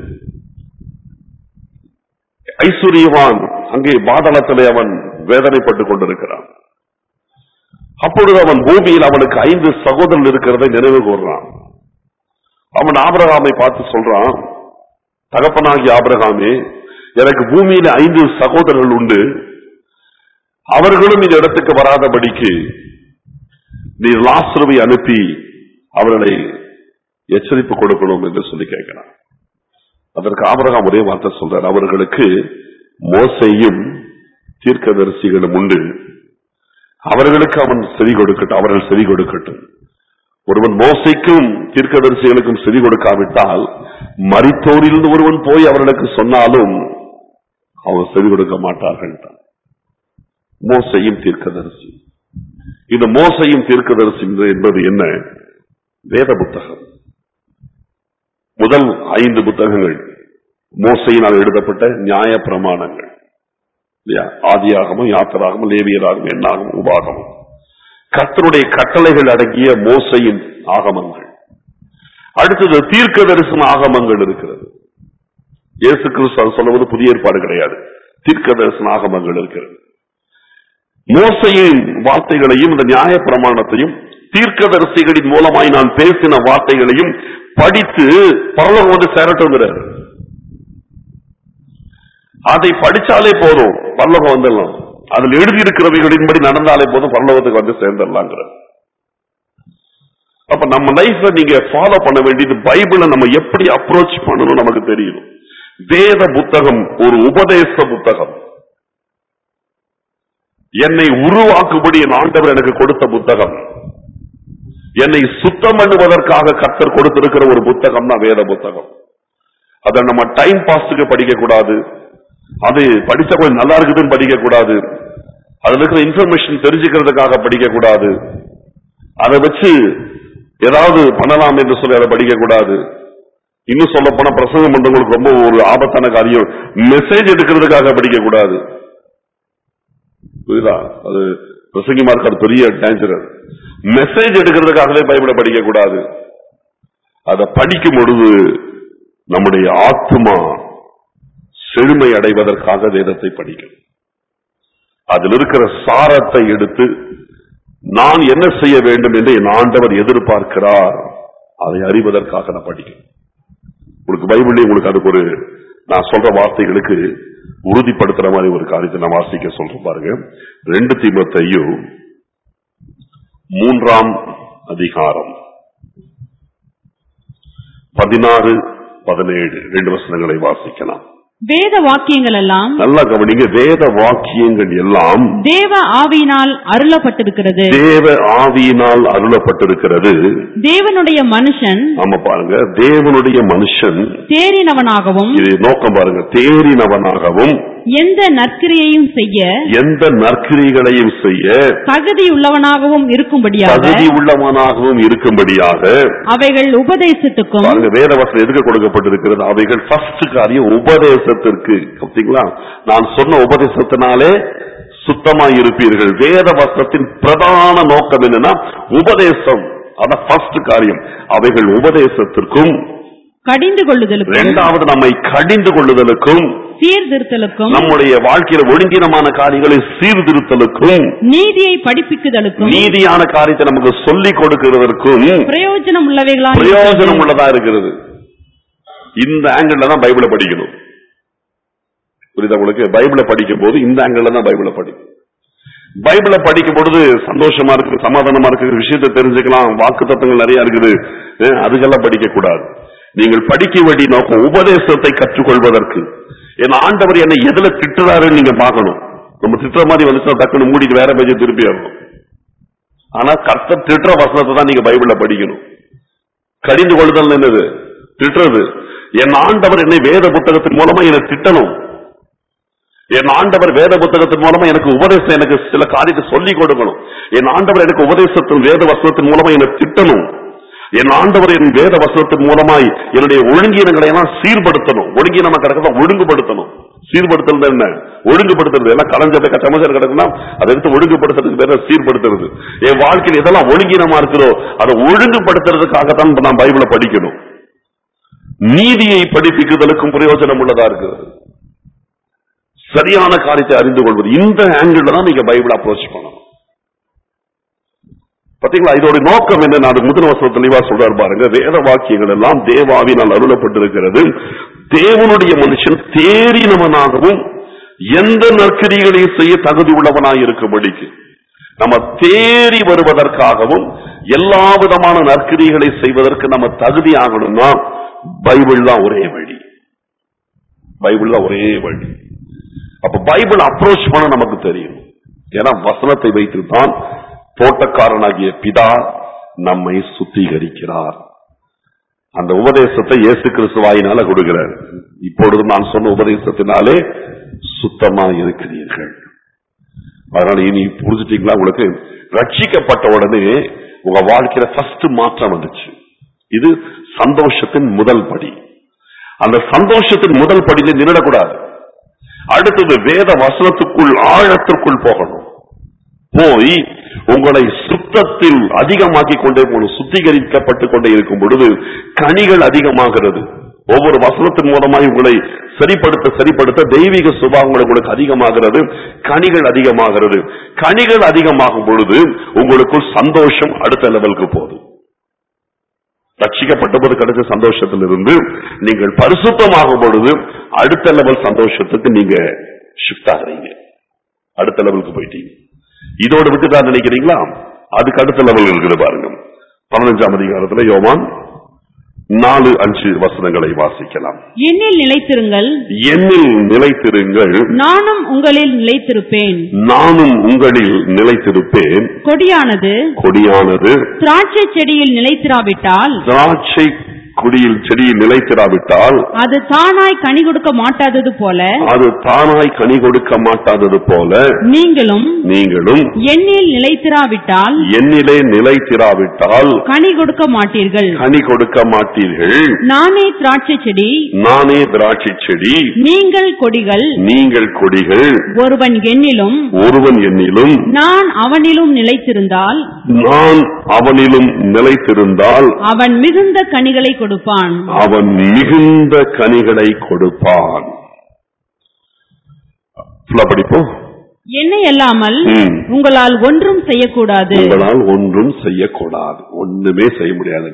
ஐஸ்வர்யவான் அங்கே பாதாளத்திலே அவன் வேதனைப்பட்டுக் கொண்டிருக்கிறான் அப்பொழுது அவன் பூமியில் அவனுக்கு ஐந்து சகோதரன் இருக்கிறதை நினைவு கூர்றான் அவன் ஆபிரகாமை பார்த்து சொல்றான் தகப்பனாகிய ஆபிரகாமே எனக்கு பூமியில ஐந்து சகோதரர்கள் உண்டு அவர்களும் இந்த இடத்துக்கு வராதபடிக்கு நீர் லாஸ்ருவை அனுப்பி அவர்களை எச்சரிப்பு கொடுக்கணும் என்று சொல்லி கேட்கிறான் அதற்கு ஆபிரகாம் ஒரே வார்த்தை சொல்றார் அவர்களுக்கு மோசையும் தீர்க்கதரிசிகளும் உண்டு அவர்களுக்கு அவன் செவி கொடுக்கட்டும் அவர்கள் செவி கொடுக்கட்டும் ஒருவன் மோசைக்கும் தீர்க்கதரிசிகளுக்கும் செவி கொடுக்காவிட்டால் மரித்தோரிலிருந்து ஒருவன் போய் அவர்களுக்கு சொன்னாலும் அவன் செவி கொடுக்க மாட்டார்கள் மோசையும் தீர்க்கதரிசி இந்த மோசையும் தீர்க்கதரிசி என்பது என்ன வேத புத்தகம் முதல் ஐந்து புத்தகங்கள் மோசையினால் எழுதப்பட்ட நியாய பிரமாணங்கள் இல்லையா ஆதியாகமும் யாத்திராகமும் லேவியராகவும் எண்ணாகவும் உபாகமும் கர்த்தருடைய கட்டளைகள் அடங்கிய மோசையின் ஆகமங்கள் அடுத்தது தீர்க்க தரிசன ஆகமங்கள் இருக்கிறது இயேசு கிறிஸ்து அது சொல்லுவது புதிய ஏற்பாடு கிடையாது தீர்க்க தரிசன ஆகமங்கள் இருக்கிறது மோசையின் வார்த்தைகளையும் இந்த நியாய பிரமாணத்தையும் தீர்க்கதரிசிகளின் மூலமாய் நான் பேசின வார்த்தைகளையும் படித்து பரலோகம் வந்து சேரட்டுங்கிறார் அதை படிச்சாலே போதும் பரலோகம் வந்துடலாம் அதில் எழுதியிருக்கிறவைகளின்படி நடந்தாலே போதும் பரலோகத்துக்கு வந்து சேர்ந்துடலாங்கிறார் அப்ப நம்ம லைஃப்ல நீங்க ஃபாலோ பண்ண வேண்டியது பைபிளை நம்ம எப்படி அப்ரோச் பண்ணணும் நமக்கு தெரியும் வேத புத்தகம் ஒரு உபதேச புத்தகம் என்னை உருவாக்கும்படி என் ஆண்டவர் எனக்கு கொடுத்த புத்தகம் என்னை சுத்தம் பண்ணுவதற்காக கர்த்தர் கொடுத்திருக்கிற ஒரு புத்தகம் தான் வேத புத்தகம் அதை நம்ம டைம் பாஸ்க்கு படிக்க கூடாது அது படிச்ச கொஞ்சம் நல்லா இருக்குதுன்னு படிக்க கூடாது அதுல இருக்கிற இன்ஃபர்மேஷன் தெரிஞ்சுக்கிறதுக்காக படிக்க கூடாது அதை வச்சு ஏதாவது பண்ணலாம் என்று சொல்லி அதை படிக்க கூடாது இன்னும் சொல்ல போனா பிரசங்கம் பண்றவங்களுக்கு ரொம்ப ஒரு ஆபத்தான காரியம் மெசேஜ் எடுக்கிறதுக்காக படிக்க கூடாது புரியுதா அது பிரசங்கிமாருக்கு அது பெரிய டேஞ்சர் மெசேஜ் எடுக்கிறதுக்காகவே பைபிளை படிக்க கூடாது அதை படிக்கும் பொழுது நம்முடைய ஆத்மா செழுமை அடைவதற்காக வேதத்தை படிக்கணும் அதில் இருக்கிற சாரத்தை எடுத்து நான் என்ன செய்ய வேண்டும் என்று என் ஆண்டவர் எதிர்பார்க்கிறார் அதை அறிவதற்காக நான் படிக்கணும் உங்களுக்கு பைபிள்லயே உங்களுக்கு அதுக்கு ஒரு நான் சொல்ற வார்த்தைகளுக்கு உறுதிப்படுத்துற மாதிரி ஒரு காரியத்தை நான் வாசிக்க சொல்றேன் பாருங்க ரெண்டு தீமத்தையும் மூன்றாம் அதிகாரம் பதினாறு பதினேழு ரெண்டு வசனங்களை வாசிக்கலாம் வேத வாக்கியங்கள் எல்லாம் நல்லா கவனிங்க வேத வாக்கியங்கள் எல்லாம் தேவ ஆவியினால் அருளப்பட்டிருக்கிறது தேவ ஆவியினால் அருளப்பட்டிருக்கிறது தேவனுடைய மனுஷன் ஆமா பாருங்க தேவனுடைய மனுஷன் தேறினவனாகவும் இது நோக்கம் பாருங்க தேறினவனாகவும் எந்த நற்கிரியையும் செய்ய எந்த நற்கிரிகளையும் செய்ய தகுதியுள்ளவனாகவும் இருக்கும்படியாக தகுதி உள்ளவனாகவும் இருக்கும்படியாக அவைகள் உபதேசத்துக்கும் பாருங்க வேத வசனம் எதுக்கு கொடுக்கப்பட்டிருக்கிறது அவைகள் ஃபர்ஸ்ட் காரியம் உபதேசத்திற்கு பார்த்தீங்களா நான் சொன்ன உபதேசத்தினாலே சுத்தமா இருப்பீர்கள் வேத வசனத்தின் பிரதான நோக்கம் என்னன்னா உபதேசம் அதான் ஃபர்ஸ்ட் காரியம் அவைகள் உபதேசத்திற்கும் கடிந்து கொள்ளுதலுக்கும் இரண்டாவது நம்மை கடிந்து கொள்ளுதலுக்கும் சீர்திருத்தலுக்கும் நம்முடைய வாழ்க்கையில ஒழுங்கினமான காரியங்களை சீர்திருத்தலுக்கும் நீதியை படிப்பிக்குதலுக்கும் நீதியான காரியத்தை நமக்கு சொல்லிக் கொடுக்கிறதற்கும் பிரயோஜனம் உள்ளவைகளா பிரயோஜனம் உள்ளதா இருக்கிறது இந்த ஆங்கிள் தான் பைபிளை படிக்கணும் புரியுதா உங்களுக்கு பைபிளை படிக்கும் போது இந்த ஆங்கிள் தான் பைபிளை படிக்கும் பைபிளை படிக்கும் பொழுது சந்தோஷமா இருக்கு சமாதானமா இருக்கு விஷயத்தை தெரிஞ்சுக்கலாம் வாக்கு தத்துவங்கள் நிறைய இருக்குது அஹ் அதுக்கெல்லாம் படிக்க கூடாது நீங்கள் படிக்க வேண்டிய நோக்கம் உபதேசத்தை கற்றுக்கொள்வதற்கு என் ஆண்டவர் என்னை எதுல திட்டுறாருன்னு நீங்க பார்க்கணும் நம்ம திட்டுற மாதிரி வந்துச்சுன்னா டக்குன்னு மூடிட்டு வேற பேஜை திருப்பி வரணும் ஆனா கர்த்தர் திட்டுற வசனத்தை தான் நீங்க பைபிள்ல படிக்கணும் கடிந்து கொள்ளுதல் என்னது திட்டுறது என் ஆண்டவர் என்னை வேத புத்தகத்தின் மூலமா என்னை திட்டணும் என் ஆண்டவர் வேத புத்தகத்தின் மூலமா எனக்கு உபதேசம் எனக்கு சில காரியத்தை சொல்லி கொடுக்கணும் என் ஆண்டவர் எனக்கு உபதேசத்தின் வேத வசனத்தின் மூலமா என்னை திட்டணும் என் ஆண்டவர் என் வேத வசனத்தின் மூலமாய் என்னுடைய ஒழுங்கீனங்களை எல்லாம் சீர்படுத்தணும் ஒழுங்கீனமா கிடக்கிறத ஒழுங்குபடுத்தணும் சீர்படுத்துறது என்ன ஒழுங்குபடுத்துறது எல்லாம் கலைஞ்சதை கச்சமச்சர் கிடக்குன்னா அதை எடுத்து ஒழுங்குபடுத்துறதுக்கு பேர சீர்படுத்துறது என் வாழ்க்கையில் எதெல்லாம் ஒழுங்கீனமா இருக்கிறோ அதை ஒழுங்குபடுத்துறதுக்காகத்தான் நான் பைபிளை படிக்கணும் நீதியை படிப்பிக்குதலுக்கும் பிரயோஜனம் உள்ளதா இருக்கிறது சரியான காரியத்தை அறிந்து கொள்வது இந்த ஆங்கிள் தான் நீங்க பைபிள் அப்ரோச் பண்ணணும் பாத்தீங்களா இதோட நோக்கம் என்ன நான் முதல் வசனம் தெளிவா சொல்றாரு பாருங்க வேத வாக்கியங்கள் எல்லாம் தேவாவினால் அருளப்பட்டிருக்கிறது தேவனுடைய மனுஷன் தேறினவனாகவும் எந்த நற்கிரிகளையும் செய்ய தகுதி உள்ளவனாய் இருக்கும்படிக்கு நம்ம தேறி வருவதற்காகவும் எல்லா விதமான நற்கிரிகளை செய்வதற்கு நம்ம தகுதி ஆகணும்னா பைபிள் தான் ஒரே வழி பைபிள் தான் ஒரே வழி அப்ப பைபிள் அப்ரோச் பண்ண நமக்கு தெரியும் ஏன்னா வசனத்தை வைத்து தான் தோட்டக்காரனாகிய பிதா நம்மை சுத்திகரிக்கிறார் அந்த உபதேசத்தை இயேசு கிறிஸ்து வாயினால கொடுக்கிறார் இப்பொழுது நான் சொன்ன உபதேசத்தினாலே சுத்தமா இருக்கிறீர்கள் அதனால இனி புரிஞ்சுட்டீங்களா உங்களுக்கு ரட்சிக்கப்பட்ட உடனே உங்க வாழ்க்கையில ஃபர்ஸ்ட் மாற்றம் வந்துச்சு இது சந்தோஷத்தின் முதல் படி அந்த சந்தோஷத்தின் முதல் படியில நின்றுடக்கூடாது அடுத்தது வேத வசனத்துக்குள் ஆழத்திற்குள் போகணும் போய் உங்களை சுத்தத்தில் அதிகமாக்கி கொண்டே போகணும் சுத்திகரிக்கப்பட்டு கொண்டே இருக்கும் பொழுது கனிகள் அதிகமாகிறது ஒவ்வொரு வசனத்தின் மூலமாய் உங்களை சரிப்படுத்த சரிப்படுத்த தெய்வீக சுபாவங்கள் உங்களுக்கு அதிகமாகிறது கனிகள் அதிகமாகிறது கனிகள் அதிகமாகும் பொழுது உங்களுக்குள் சந்தோஷம் அடுத்த லெவலுக்கு போகுது ரட்சிக்கப்பட்ட போது கிடைச்ச சந்தோஷத்திலிருந்து நீங்கள் பரிசுத்தமாகும் பொழுது அடுத்த லெவல் சந்தோஷத்துக்கு நீங்க ஷிஃப்ட் ஆகுறீங்க அடுத்த லெவலுக்கு போயிட்டீங்க இதோட விட்டுதான் நினைக்கிறீங்களா அதுக்கு அடுத்த லெவல் இருக்குது பாருங்க பதினஞ்சாம் அதிகாரத்துல யோவான் நாலு அஞ்சு வசனங்களை வாசிக்கலாம் என்னில் நிலைத்திருங்கள் என்னில் நிலைத்திருங்கள் நானும் உங்களில் நிலைத்திருப்பேன் நானும் உங்களில் நிலைத்திருப்பேன் கொடியானது கொடியானது திராட்சை செடியில் நிலைத்திராவிட்டால் திராட்சை குடியில் செடியில் நிலைத்திராவிட்டால் அது தானாய் கனி கொடுக்க மாட்டாதது போல அது தானாய் கனி கொடுக்க மாட்டாதது போல நீங்களும் நீங்களும் என்னில் நிலைத்திராவிட்டால் என்னிலே நிலைத்திராவிட்டால் கனி கொடுக்க மாட்டீர்கள் கனி கொடுக்க மாட்டீர்கள் நானே திராட்சை செடி நானே திராட்சை செடி நீங்கள் கொடிகள் நீங்கள் கொடிகள் ஒருவன் என்னிலும் ஒருவன் என்னிலும் நான் அவனிலும் நிலைத்திருந்தால் நான் அவனிலும் நிலைத்திருந்தால் அவன் மிகுந்த கனிகளை கொடுப்பான் அவன் மிகுந்த கனிகளை கொடுப்பான் Full ஆ படிப்போம் என்னை அல்லாமல் ம். உங்களால் ஒன்றும் செய்யக்கூடாது உங்களால் ஒன்றும் செய்யக்கூடாது ஒண்ணுமே செய்ய முடியாது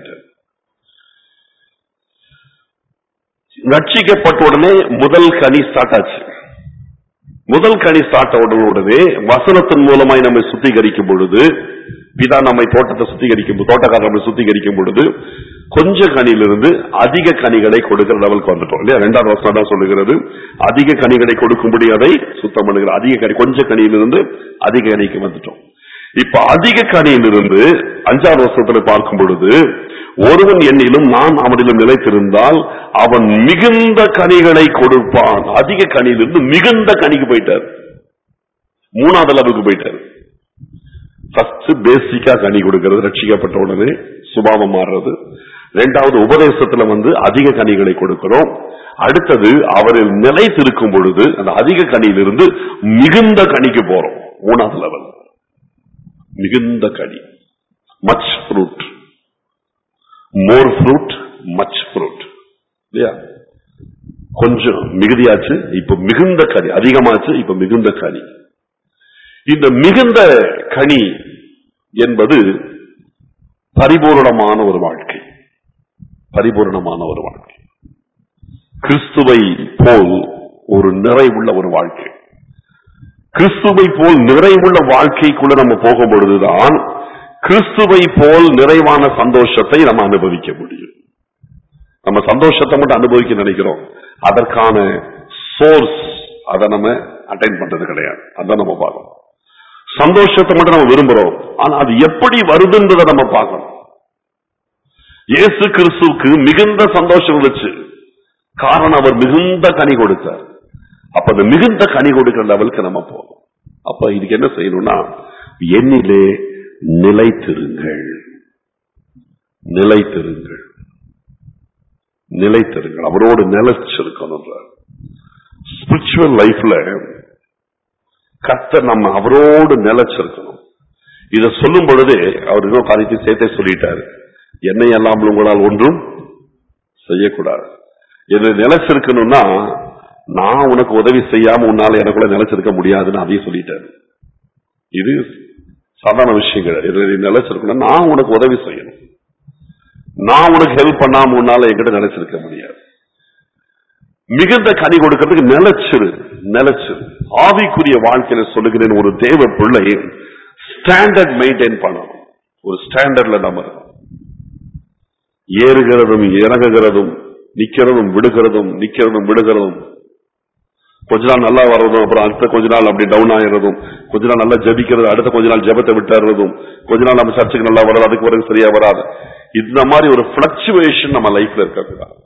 ரட்சிக்கப்பட்ட உடனே முதல் கனி ஸ்டார்ட் ஆச்சு முதல் கனி ஸ்டார்ட் உடனே வசனத்தின் மூலமாய் நம்மை சுத்திகரிக்கும் பொழுது பிதா நம்மை தோட்டத்தை சுத்திகரிக்கும் தோட்டக்காரர் நம்மை சுத்திகரிக்கும் பொழுது கொஞ்ச கனியிலிருந்து அதிக கனிகளை கொடுக்கிற லெவலுக்கு வந்துட்டோம் இல்லையா ரெண்டாவது வருஷம் தான் சொல்லுகிறது அதிக கனிகளை கொடுக்கும்படி அதை சுத்தம் பண்ணுகிற அதிக கனி கொஞ்ச கனியிலிருந்து அதிக கனிக்கு வந்துட்டோம் இப்ப அதிக கனியிலிருந்து அஞ்சாவது வருஷத்துல பார்க்கும் பொழுது ஒருவன் என்னிலும் நான் அவனிலும் நிலைத்திருந்தால் அவன் மிகுந்த கனிகளை கொடுப்பான் அதிக கனியிலிருந்து மிகுந்த கனிக்கு போயிட்டார் மூணாவது லெவலுக்கு போயிட்டார் ஃபர்ஸ்ட் பேசிக்கா கனி கொடுக்கிறது ரட்சிக்கப்பட்ட உடனே சுபாவம் மாறுறது ரெண்டாவது உபதேசத்துல வந்து அதிக கனிகளை கொடுக்கிறோம் அடுத்தது அவரில் நிலைத்திருக்கும் பொழுது அந்த அதிக கனியிலிருந்து மிகுந்த கனிக்கு போறோம் மூணாவது லெவல் மிகுந்த கனி much fruit more fruit much fruit இல்லையா கொஞ்சம் மிகுதியாச்சு இப்ப மிகுந்த கனி அதிகமாச்சு இப்ப மிகுந்த கனி இந்த மிகுந்த கனி என்பது பரிபூரணமான ஒரு வாழ்க்கை பரிபூரணமான ஒரு வாழ்க்கை கிறிஸ்துவை போல் ஒரு நிறைவுள்ள ஒரு வாழ்க்கை கிறிஸ்துவை போல் நிறைவுள்ள வாழ்க்கைக்குள்ள நம்ம போகும் பொழுதுதான் கிறிஸ்துவை போல் நிறைவான சந்தோஷத்தை நம்ம அனுபவிக்க முடியும் நம்ம சந்தோஷத்தை மட்டும் அனுபவிக்க நினைக்கிறோம் அதற்கான சோர்ஸ் அதை நம்ம அட்டைன் பண்றது கிடையாது அதான் நம்ம பார்க்கணும் சந்தோஷத்தை மட்டும் நம்ம விரும்புறோம் ஆனா அது எப்படி வருதுன்றதை நம்ம பார்க்கணும் இயேசு கிறிஸ்துவுக்கு மிகுந்த சந்தோஷம் இருந்துச்சு காரணம் அவர் மிகுந்த கனி கொடுத்தார் அப்ப அந்த மிகுந்த கனி கொடுக்கிற லெவலுக்கு நம்ம போகணும் அப்ப இதுக்கு என்ன செய்யணும்னா என்னிலே நிலைத்திருங்கள் நிலைத்திருங்கள் நிலைத்திருங்கள் அவரோடு நிலைச்சிருக்கணும் ஸ்பிரிச்சுவல் லைஃப்ல கர்த்தர் நம்ம அவரோடு நிலைச்சிருக்கணும் இத சொல்லும் பொழுதே அவர் இன்னும் காரியத்தை சேர்த்தே சொல்லிட்டாரு என்னை அல்லாமல் உங்களால் ஒன்றும் செய்யக்கூடாது இது நிலைச்சிருக்கணும்னா நான் உனக்கு உதவி செய்யாம உன்னால எனக்குள்ள நிலைச்சிருக்க முடியாதுன்னு அதையும் சொல்லிட்டாரு இது சாதாரண விஷயம் கிடையாது இதுல நீ நிலைச்சிருக்கணும் நான் உனக்கு உதவி செய்யணும் நான் உனக்கு ஹெல்ப் பண்ணாம உன்னால என்கிட்ட நிலைச்சிருக்க முடியாது மிகுந்த கனி கொடுக்கிறதுக்கு நிலைச்சிரு நிலைச்சிரு ஆவிக்குரிய வாழ்க்கையில சொல்லுகிறேன் ஒரு தேவ பிள்ளை ஸ்டாண்டர்ட் மெயின்டைன் பண்ணணும் ஒரு ஸ்டாண்டர்ட்ல நம்ம இருக்கணும் ஏறுகிறதும் இறங்குகிறதும் நிக்கிறதும் விடுகிறதும் நிக்கிறதும் விடுகிறதும் கொஞ்ச நாள் நல்லா வர்றதும் அப்புறம் அடுத்த கொஞ்ச நாள் அப்படி டவுன் ஆயிடுறதும் கொஞ்ச நாள் நல்லா ஜபிக்கிறது அடுத்த கொஞ்ச நாள் ஜபத்தை விட்டுறதும் கொஞ்ச நாள் நம்ம சர்ச்சுக்கு நல்லா வராது அதுக்கு பிறகு சரியா வராது இந்த மாதிரி ஒரு பிளக்சுவேஷன் நம்ம லைஃப்ல இருக்கக்கூடாது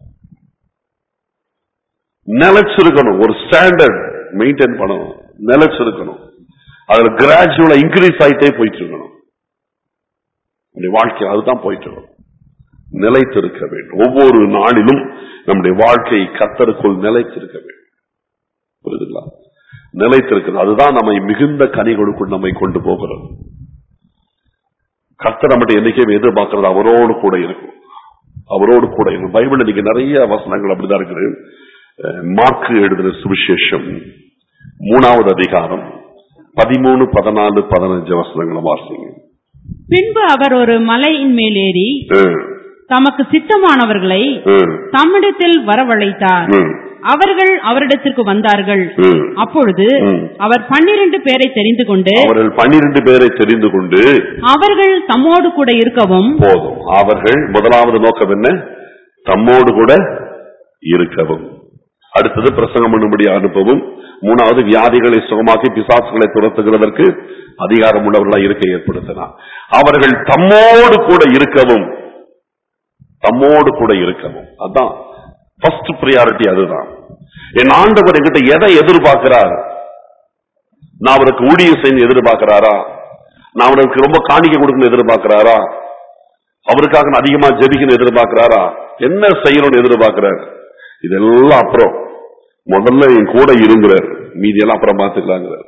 நிலைச்சிருக்கணும் ஒரு ஸ்டாண்டர்ட் மெயின்டைன் பண்ணணும் நிலைச்சிருக்கணும் அதுல கிராஜுவலா இன்க்ரீஸ் ஆயிட்டே போயிட்டு இருக்கணும் நம்முடைய வாழ்க்கை அதுதான் போயிட்டு இருக்கணும் நிலைத்திருக்க வேண்டும் ஒவ்வொரு நாளிலும் நம்முடைய வாழ்க்கை கத்தருக்குள் நிலைத்திருக்க வேண்டும் புரியுதுங்களா நிலைத்திருக்கிறது அதுதான் நம்மை மிகுந்த கனி கொடுக்கும் நம்மை கொண்டு போகிறது கர்த்தர் நம்மகிட்ட என்னைக்குமே எதிர்பார்க்கிறது அவரோடு கூட இருக்கும் அவரோடு கூட இருக்கும் பைபிள் இன்னைக்கு நிறைய வசனங்கள் அப்படிதான் இருக்குது அஹ் மார்க்கு எழுதுற சுவிசேஷம் மூணாவது அதிகாரம் பதிமூணு பதினாலு பதினஞ்சு வசனங்களை வாசிங்க பின்பு அவர் ஒரு மலையின் மேலேறி அஹ், தமக்கு சித்தமானவர்களை அஹ், தம்மிடத்தில் வரவழைத்தார் ம், அவர்கள் அவரிடத்திற்கு வந்தார்கள் ம். அப்பொழுது ம். அவர் பன்னிரண்டு பேரை தெரிந்து கொண்டு அவர்கள் பன்னிரண்டு பேரை தெரிந்து கொண்டு அவர்கள் தம்மோடு கூட இருக்கவும் போதும் அவர்கள் முதலாவது நோக்கம் என்ன தம்மோடு கூட இருக்கவும் அடுத்தது பிரசங்கம் பண்ணும்படி அனுப்பவும் மூணாவது வியாதிகளை சுகமாக்கி பிசாசுகளை துரத்துகிறதற்கு அதிகாரம் உள்ளவர்களாக இருக்க ஏற்படுத்தினார் அவர்கள் தம்மோடு கூட இருக்கவும் தம்மோடு கூட இருக்கவும் அதான் ஃபர்ஸ்ட் ப்ரியாரிட்டி அதுதான் என் ஆண்டவர் என்கிட்ட எதை எதிர்பார்க்கிறார் நான் அவருக்கு ஊழியம் செய்ய எதிர்பார்க்கிறாரா நான் அவருக்கு ரொம்ப காணிக்கை கொடுக்கணும் எதிர்பார்க்கிறாரா அவருக்காக நான் அதிகமா ஜெபிக்கணும் எதிர்பார்க்கிறாரா என்ன செய்யணும்னு எதிர்பார்க்கிறார் இதெல்லாம் அப்புறம் முதல்ல என் கூட இருங்கிறார் மீதி எல்லாம் அப்புறம் பார்த்துக்கலாங்கிறார்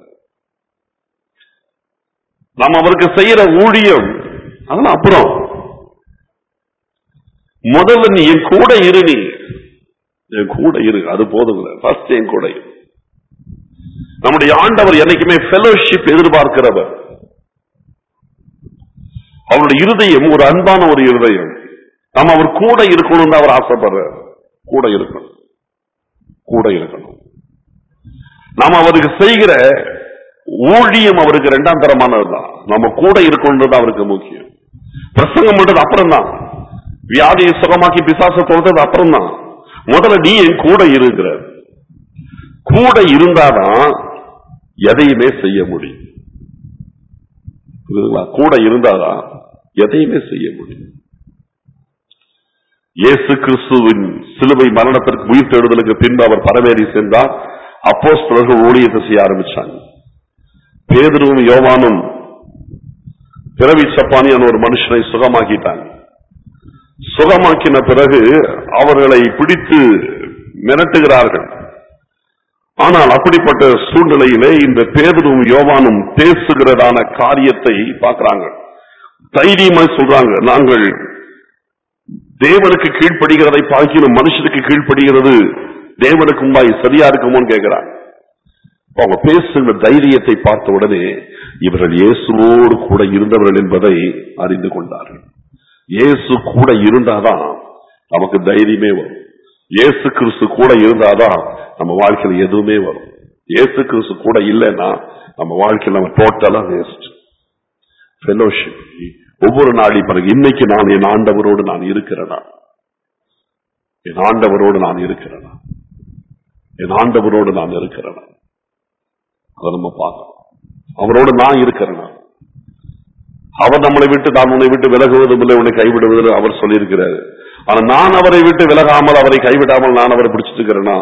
நாம் அவருக்கு செய்யற ஊழியம் அதெல்லாம் அப்புறம் முதல்ல நீ என் கூட இரு நீ என் கூட இரு அது போதுங்க ஃபர்ஸ்ட் என் கூட இரு நம்முடைய ஆண்டவர் என்னைக்குமே ஃபெலோஷிப் எதிர்பார்க்கிறவர் அவருடைய இருதயம் ஒரு அன்பான ஒரு இருதயம் நம்ம அவர் கூட இருக்கணும்னு அவர் ஆசைப்படுறார் கூட இருக்கணும் கூட இருக்கணும் நாம் அவருக்கு செய்கிற ஊழியம் அவருக்கு இரண்டாம் தரமானதுதான் நம்ம கூட இருக்கணுன்றது அவருக்கு முக்கியம் பிரசங்கம் பண்றது அப்புறம் தான் வியாதியை சுகமாக்கி பிசாச தொடுறது அப்புறம் தான் முதல்ல நீ என் கூட இருக்கிற கூட இருந்தாதான் எதையுமே செய்ய முடியும் புரியுதுங்களா? கூட இருந்தாதான் எதையுமே செய்ய முடியும் இயேசு கிறிஸ்துவின் சிலுவை மரணத்திற்கு உயிர் தேடுதலுக்கு பின்பு அவர் பரவேறி சென்றார் அப்போஸ்தலர்கள் ஊழியத்தை செய்ய ஆரம்பிச்சாங்க பேதுருவும் யோவானும் பிறவி சப்பானியான ஒரு மனுஷனை சுகமாக்கிட்டாங்க சுகமாக்கின பிறகு அவர்களை பிடித்து மிரட்டுகிறார்கள் ஆனால் அப்படிப்பட்ட சூழ்நிலையிலே இந்த பேதரும் யோவானும் பேசுகிறதான காரியத்தை பார்க்கறாங்க தைரியமாய் சொல்றாங்க நாங்கள் தேவனுக்கு கீழ்ப்படுகிறதை பார்க்கிலும் மனுஷனுக்கு கீழ்ப்படுகிறது தேவனுக்கு முன்பாய் சரியா இருக்குமோன்னு கேட்கிறாங்க அப்ப அவங்க பேசுகிற தைரியத்தை பார்த்த உடனே இவர்கள் இயேசுவோடு கூட இருந்தவர்கள் என்பதை அறிந்து கொண்டார்கள் இயேசு கூட இருந்தாதான் நமக்கு தைரியமே வரும் இயேசு கிறிஸ்து கூட இருந்தாதான் நம்ம வாழ்க்கையில எதுவுமே வரும் இயேசு கிறிஸ்து கூட இல்லைன்னா நம்ம வாழ்க்கையில நம்ம டோட்டலா வேஸ்ட் ஃபெலோஷிப் ஒவ்வொரு நாளை பிறகு இன்னைக்கு நான் என் ஆண்டவரோடு நான் இருக்கிறேனா என் ஆண்டவரோடு நான் இருக்கிறேனா என் ஆண்டவரோடு நான் இருக்கிறேனா அதை நம்ம பார்க்கணும் அவரோடு நான் இருக்கிறேனா அவர் நம்மளை விட்டு நான் உன்னை விட்டு விலகுவதும் இல்லை உன்னை கைவிடுவதில்லை அவர் சொல்லியிருக்கிறாரு ஆனா நான் அவரை விட்டு விலகாமல் அவரை கைவிடாமல் நான் அவரை பிடிச்சிட்டு இருக்கிறேனா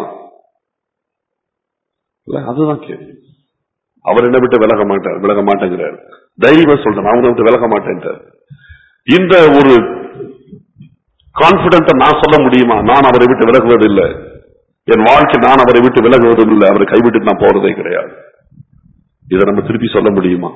இல்ல அதுதான் கேள்வி அவர் என்ன விட்டு விலக மாட்டார் விலக மாட்டேங்கிறார் தைரியமா சொல்றேன் அவரை விட்டு விலக மாட்டேன்ட்டார் இந்த ஒரு கான்பிடன்ட நான் சொல்ல முடியுமா நான் அவரை விட்டு விலகுவதில்லை என் வாழ்க்கை நான் அவரை விட்டு விலகுவதும் இல்லை அவரை கைவிட்டு நான் போறதே கிடையாது இதை நம்ம திருப்பி சொல்ல முடியுமா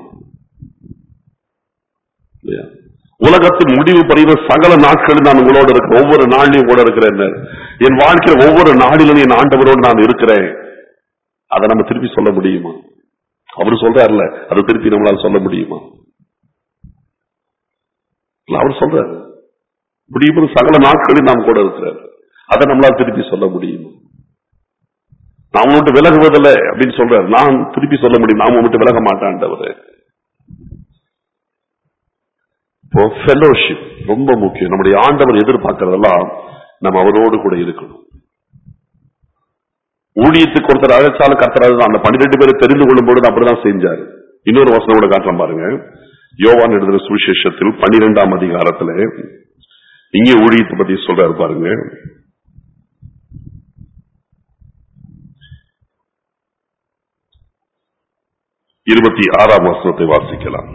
இல்லையா? உலகத்தின் முடிவு பறிவு சகல நாட்களில் நான் உங்களோடு இருக்கிறேன் ஒவ்வொரு நாளிலும் கூட இருக்கிறேன் என் வாழ்க்கையில் ஒவ்வொரு நாளிலும் என் ஆண்டவரோடு நான் இருக்கிறேன் அதை நம்ம திருப்பி சொல்ல முடியுமா அவர் சொல்றாருல அதை திருப்பி நம்மளால சொல்ல முடியுமா இல்ல, அவர் சொல்றாரு முடிவு சகல நாட்களில் நாம் கூட இருக்கிறார் அதை நம்மளால திருப்பி சொல்ல முடியுமா நான் உன்னை விட்டு விலகுவதில்லை அப்படின்னு சொல்றாரு நான் திருப்பி சொல்ல முடியும் நான் உன்னை விட்டு விலக மாட்டான்டவர் இப்போ ஃபெலோஷிப் ரொம்ப முக்கியம் நம்முடைய ஆண்டவர் எதிர்பார்க்கறதெல்லாம் நம்ம அவரோடு கூட இருக்கணும் ஊழியத்துக்கு ஒருத்தர் அழைச்சாலும் கர்த்தராக அந்த பன்னிரெண்டு பேரை தெரிந்து கொள்ளும் பொழுது அப்படிதான் செஞ்சாரு இன்னொரு வசனம் கூட காட்டுறேன் பாருங்க யோவான் எழுதுற சுவிசேஷத்தில் பன்னிரெண்டாம் அதிகாரத்துல இங்கே ஊழியத்தை பத்தி சொல்றாரு பாருங்க இருபத்தி ஆறாம் வசனத்தை வாசிக்கலாம்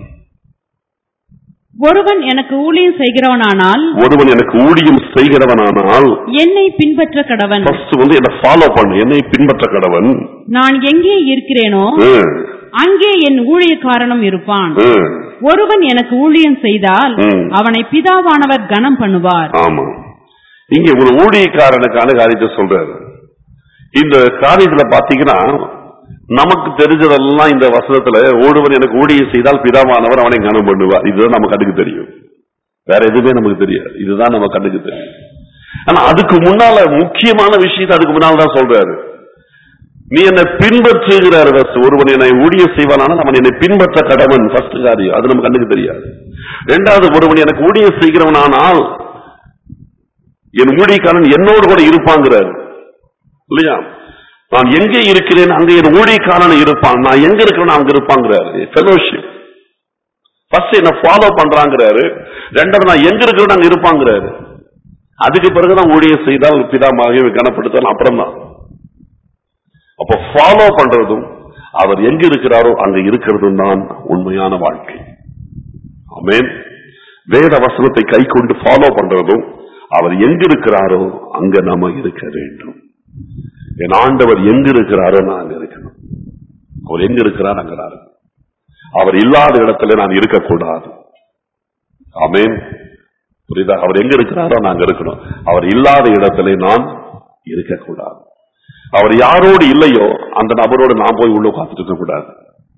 ஒருவன் எனக்கு ஊழியம் செய்கிறவனானால் ஒருவன் எனக்கு ஊழியம் செய்கிறவனானால் என்னை பின்பற்ற கடவன் ஃபர்ஸ்ட் வந்து என்ன ஃபாலோ பண்ணு என்னை பின்பற்ற கடவன் நான் எங்கே இருக்கிறேனோ ம், அங்கே என் ஊழியக்காரனும் இருப்பான் ம், ஒருவன் எனக்கு ஊழியம் செய்தால் ம். அவனை பிதாவானவர் கனம் பண்ணுவார் ஆமா இங்க ஒரு ஊழியக்காரனுக்கான காரியத்தை சொல்றாரு இந்த காரியத்துல பாத்தீங்கன்னா நமக்கு தெரிஞ்சதெல்லாம் இந்த வசனத்துல ஒருவன் எனக்கு ஊழியம் செய்தால் பிதாவானவர் அவனை கனம் பண்ணுவார் இதுதான் நம்ம கண்ணுக்கு தெரியும் வேற எதுவுமே நமக்கு தெரியாது இதுதான் நம்ம கண்ணுக்கு தெரியும் ஆனா அதுக்கு முன்னால முக்கியமான விஷயத்தை அதுக்கு முன்னால தான் சொல்றாரு நீ என்னை பின்பற்றுகிறார் first. ஒருவன் என்னை ஊழியம் செய்வானானால் அவன் என்னை பின்பற்ற கடவன் ஃபர்ஸ்ட் காரியம் அது நம்ம கண்ணுக்கு தெரியாது ரெண்டாவது ஒருவன் எனக்கு ஊழியம் செய்கிறவனானால் என் ஊழியக்காரன் என்னோடு கூட இருப்பாங்கிறார் இல்லையா நான் எங்கே இருக்கிறேன் அங்க என் ஊழியக்காரன் இருப்பான் நான் எங்க இருக்கிறேன் அங்க இருப்பாங்கிறாரு ஃபெலோஷிப் ஃபர்ஸ்ட் என்ன ஃபாலோ பண்றாங்கிறாரு ரெண்டாவது நான் எங்க இருக்கிறேன் அங்க இருப்பாங்கிறாரு அதுக்கு பிறகுதான் ஊழியம் செய்தால் பிதாமாக கனப்படுத்தல் அப்புறம் தான் அப்ப ஃபாலோ பண்றதும் அவர் எங்க இருக்கிறாரோ அங்க இருக்கிறதும் தான் உண்மையான வாழ்க்கை ஆமென் வேத வசனத்தை கை கொண்டு ஃபாலோ பண்றதும் அவர் எங்க இருக்கிறாரோ அங்க நாம இருக்க வேண்டும் என் ஆண்டவர் எங்க இருக்கிறாரோ நான் அங்க இருக்கணும் அவர் எங்க இருக்கிறார் அங்க நான் இருக்கணும். அவர் இல்லாத இடத்துல நான் இருக்கக்கூடாது ஆமென் புரியுதா அவர் எங்க இருக்கிறாரோ நான் அங்க இருக்கணும் அவர் இல்லாத இடத்துல நான் இருக்கக்கூடாது அவர் யாரோடு இல்லையோ அந்த நபரோடு நான் போய் உள்ள உட்கார்ந்துட்டு இருக்க கூடாது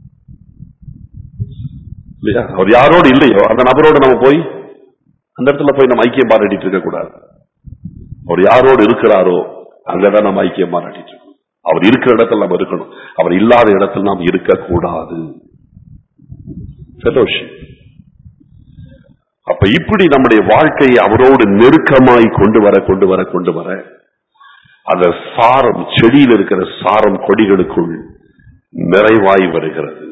இல்லையா அவர் யாரோடு இல்லையோ அந்த நபரோடு நம்ம போய் அந்த இடத்துல போய் நம்ம ஐக்கியம் பாராட்டிட்டு இருக்க கூடாது அவர் யாரோடு இருக்கிறாரோ அங்கதான் நம்ம ஐக்கியம் பாராட்டிட்டு இருக்கோம் அவர் இருக்கிற இடத்துல நம்ம இருக்கணும் அவர் இல்லாத இடத்தில் நாம் இருக்கக்கூடாது fellowship. அப்ப இப்படி நம்முடைய வாழ்க்கையை அவரோடு நெருக்கமாய் கொண்டு வர கொண்டு வர கொண்டு வர அந்த சாரம் செடியில் இருக்கிற சாரம் கொடிகளுக்குள் நிறைவாய் வருகிறது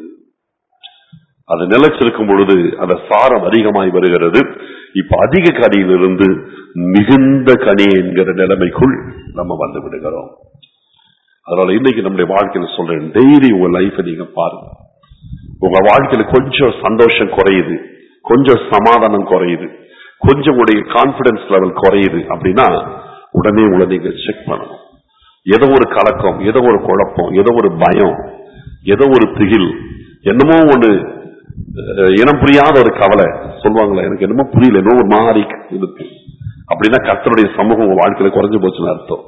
அது நிலைச்சிருக்கும் பொழுது அந்த சாரம் அதிகமாய் வருகிறது இப்ப அதிக கனியிலிருந்து மிகுந்த கனி என்கிற நிலைமைக்குள் நம்ம வந்து விடுகிறோம் அதனால இன்னைக்கு நம்முடைய வாழ்க்கையில சொல்றேன் டெய்லி உங்க லைஃபை நீங்க பாருங்க உங்க வாழ்க்கையில கொஞ்சம் சந்தோஷம் குறையுது கொஞ்சம் சமாதானம் குறையுது கொஞ்சம் உங்களுடைய கான்பிடன்ஸ் லெவல் குறையுது அப்படின்னா உடனே உங்களை நீங்க செக் பண்ணணும் ஏதோ ஒரு கலக்கம் ஏதோ ஒரு குழப்பம் ஏதோ ஒரு பயம் ஏதோ ஒரு திகில் என்னமோ ஒண்ணு அஹ், இனம் புரியாத ஒரு கவலை சொல்லுவாங்களே எனக்கு என்னமோ புரியல என்னமோ ஒரு மாறி இருக்கு அப்படின்னா கர்த்தருடைய சமூகம் உங்க வாழ்க்கையில குறைஞ்சு போச்சுன்னு அர்த்தம்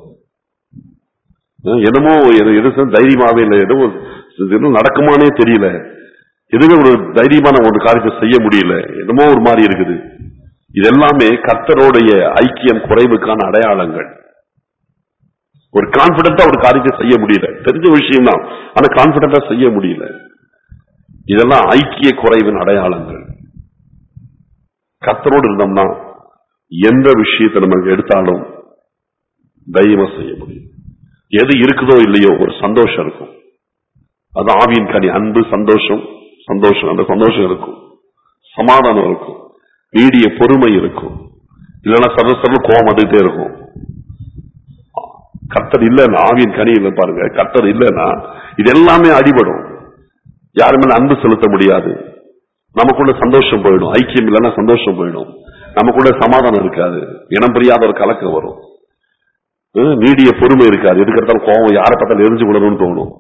அஹ், என்னமோ எது எது தைரியமாவே இல்லை ஏதோ ஒரு- இது இன்னும் நடக்குமானே தெரியல எதுவும் ஒரு தைரியமான ஒரு காரியத்தை செய்ய முடியல என்னமோ ஒரு மாதிரி இருக்குது இது எல்லாமே கர்த்தருடைய ஐக்கியம் குறைவுக்கான அடையாளங்கள் ஒரு கான்பிடண்டா ஒரு காரியத்தை செய்ய முடியல தெரிஞ்ச விஷயம் தான் ஆனா கான்பிடண்டா செய்ய முடியல இதெல்லாம் ஐக்கிய குறைவின் அடையாளங்கள் கர்த்தரோடு இருந்தோம்னா எந்த விஷயத்தை நம்ம எடுத்தாலும் தைரியமா செய்ய முடியும் எது இருக்குதோ இல்லையோ ஒரு சந்தோஷம் இருக்கும் அது ஆவியின் கனி அன்பு சந்தோஷம் சந்தோஷம் அந்த சந்தோஷம் இருக்கும் சமாதானம் இருக்கும் நீடிய பொறுமை இருக்கும் இல்லைன்னா சர்வ சர்வ கோபம் வந்துட்டே இருக்கும் கர்த்தர் இல்லைன்னா ஆவியின் கனி இல்லை பாருங்க கர்த்தர் இல்லைன்னா இது எல்லாமே அடிபடும் யாருமே அன்பு செலுத்த முடியாது நமக்குள்ள சந்தோஷம் போயிடும் ஐக்கியம் இல்லைன்னா சந்தோஷம் போயிடும் நமக்குள்ள சமாதானம் இருக்காது இனம் புரியாத ஒரு கலக்கம் வரும் ஹம், நீடிய பொறுமை இருக்காது எதுக்கெடுத்தாலும் கோபம் யாரை பார்த்தாலும் எரிஞ்சு விடணும்னு தோணும்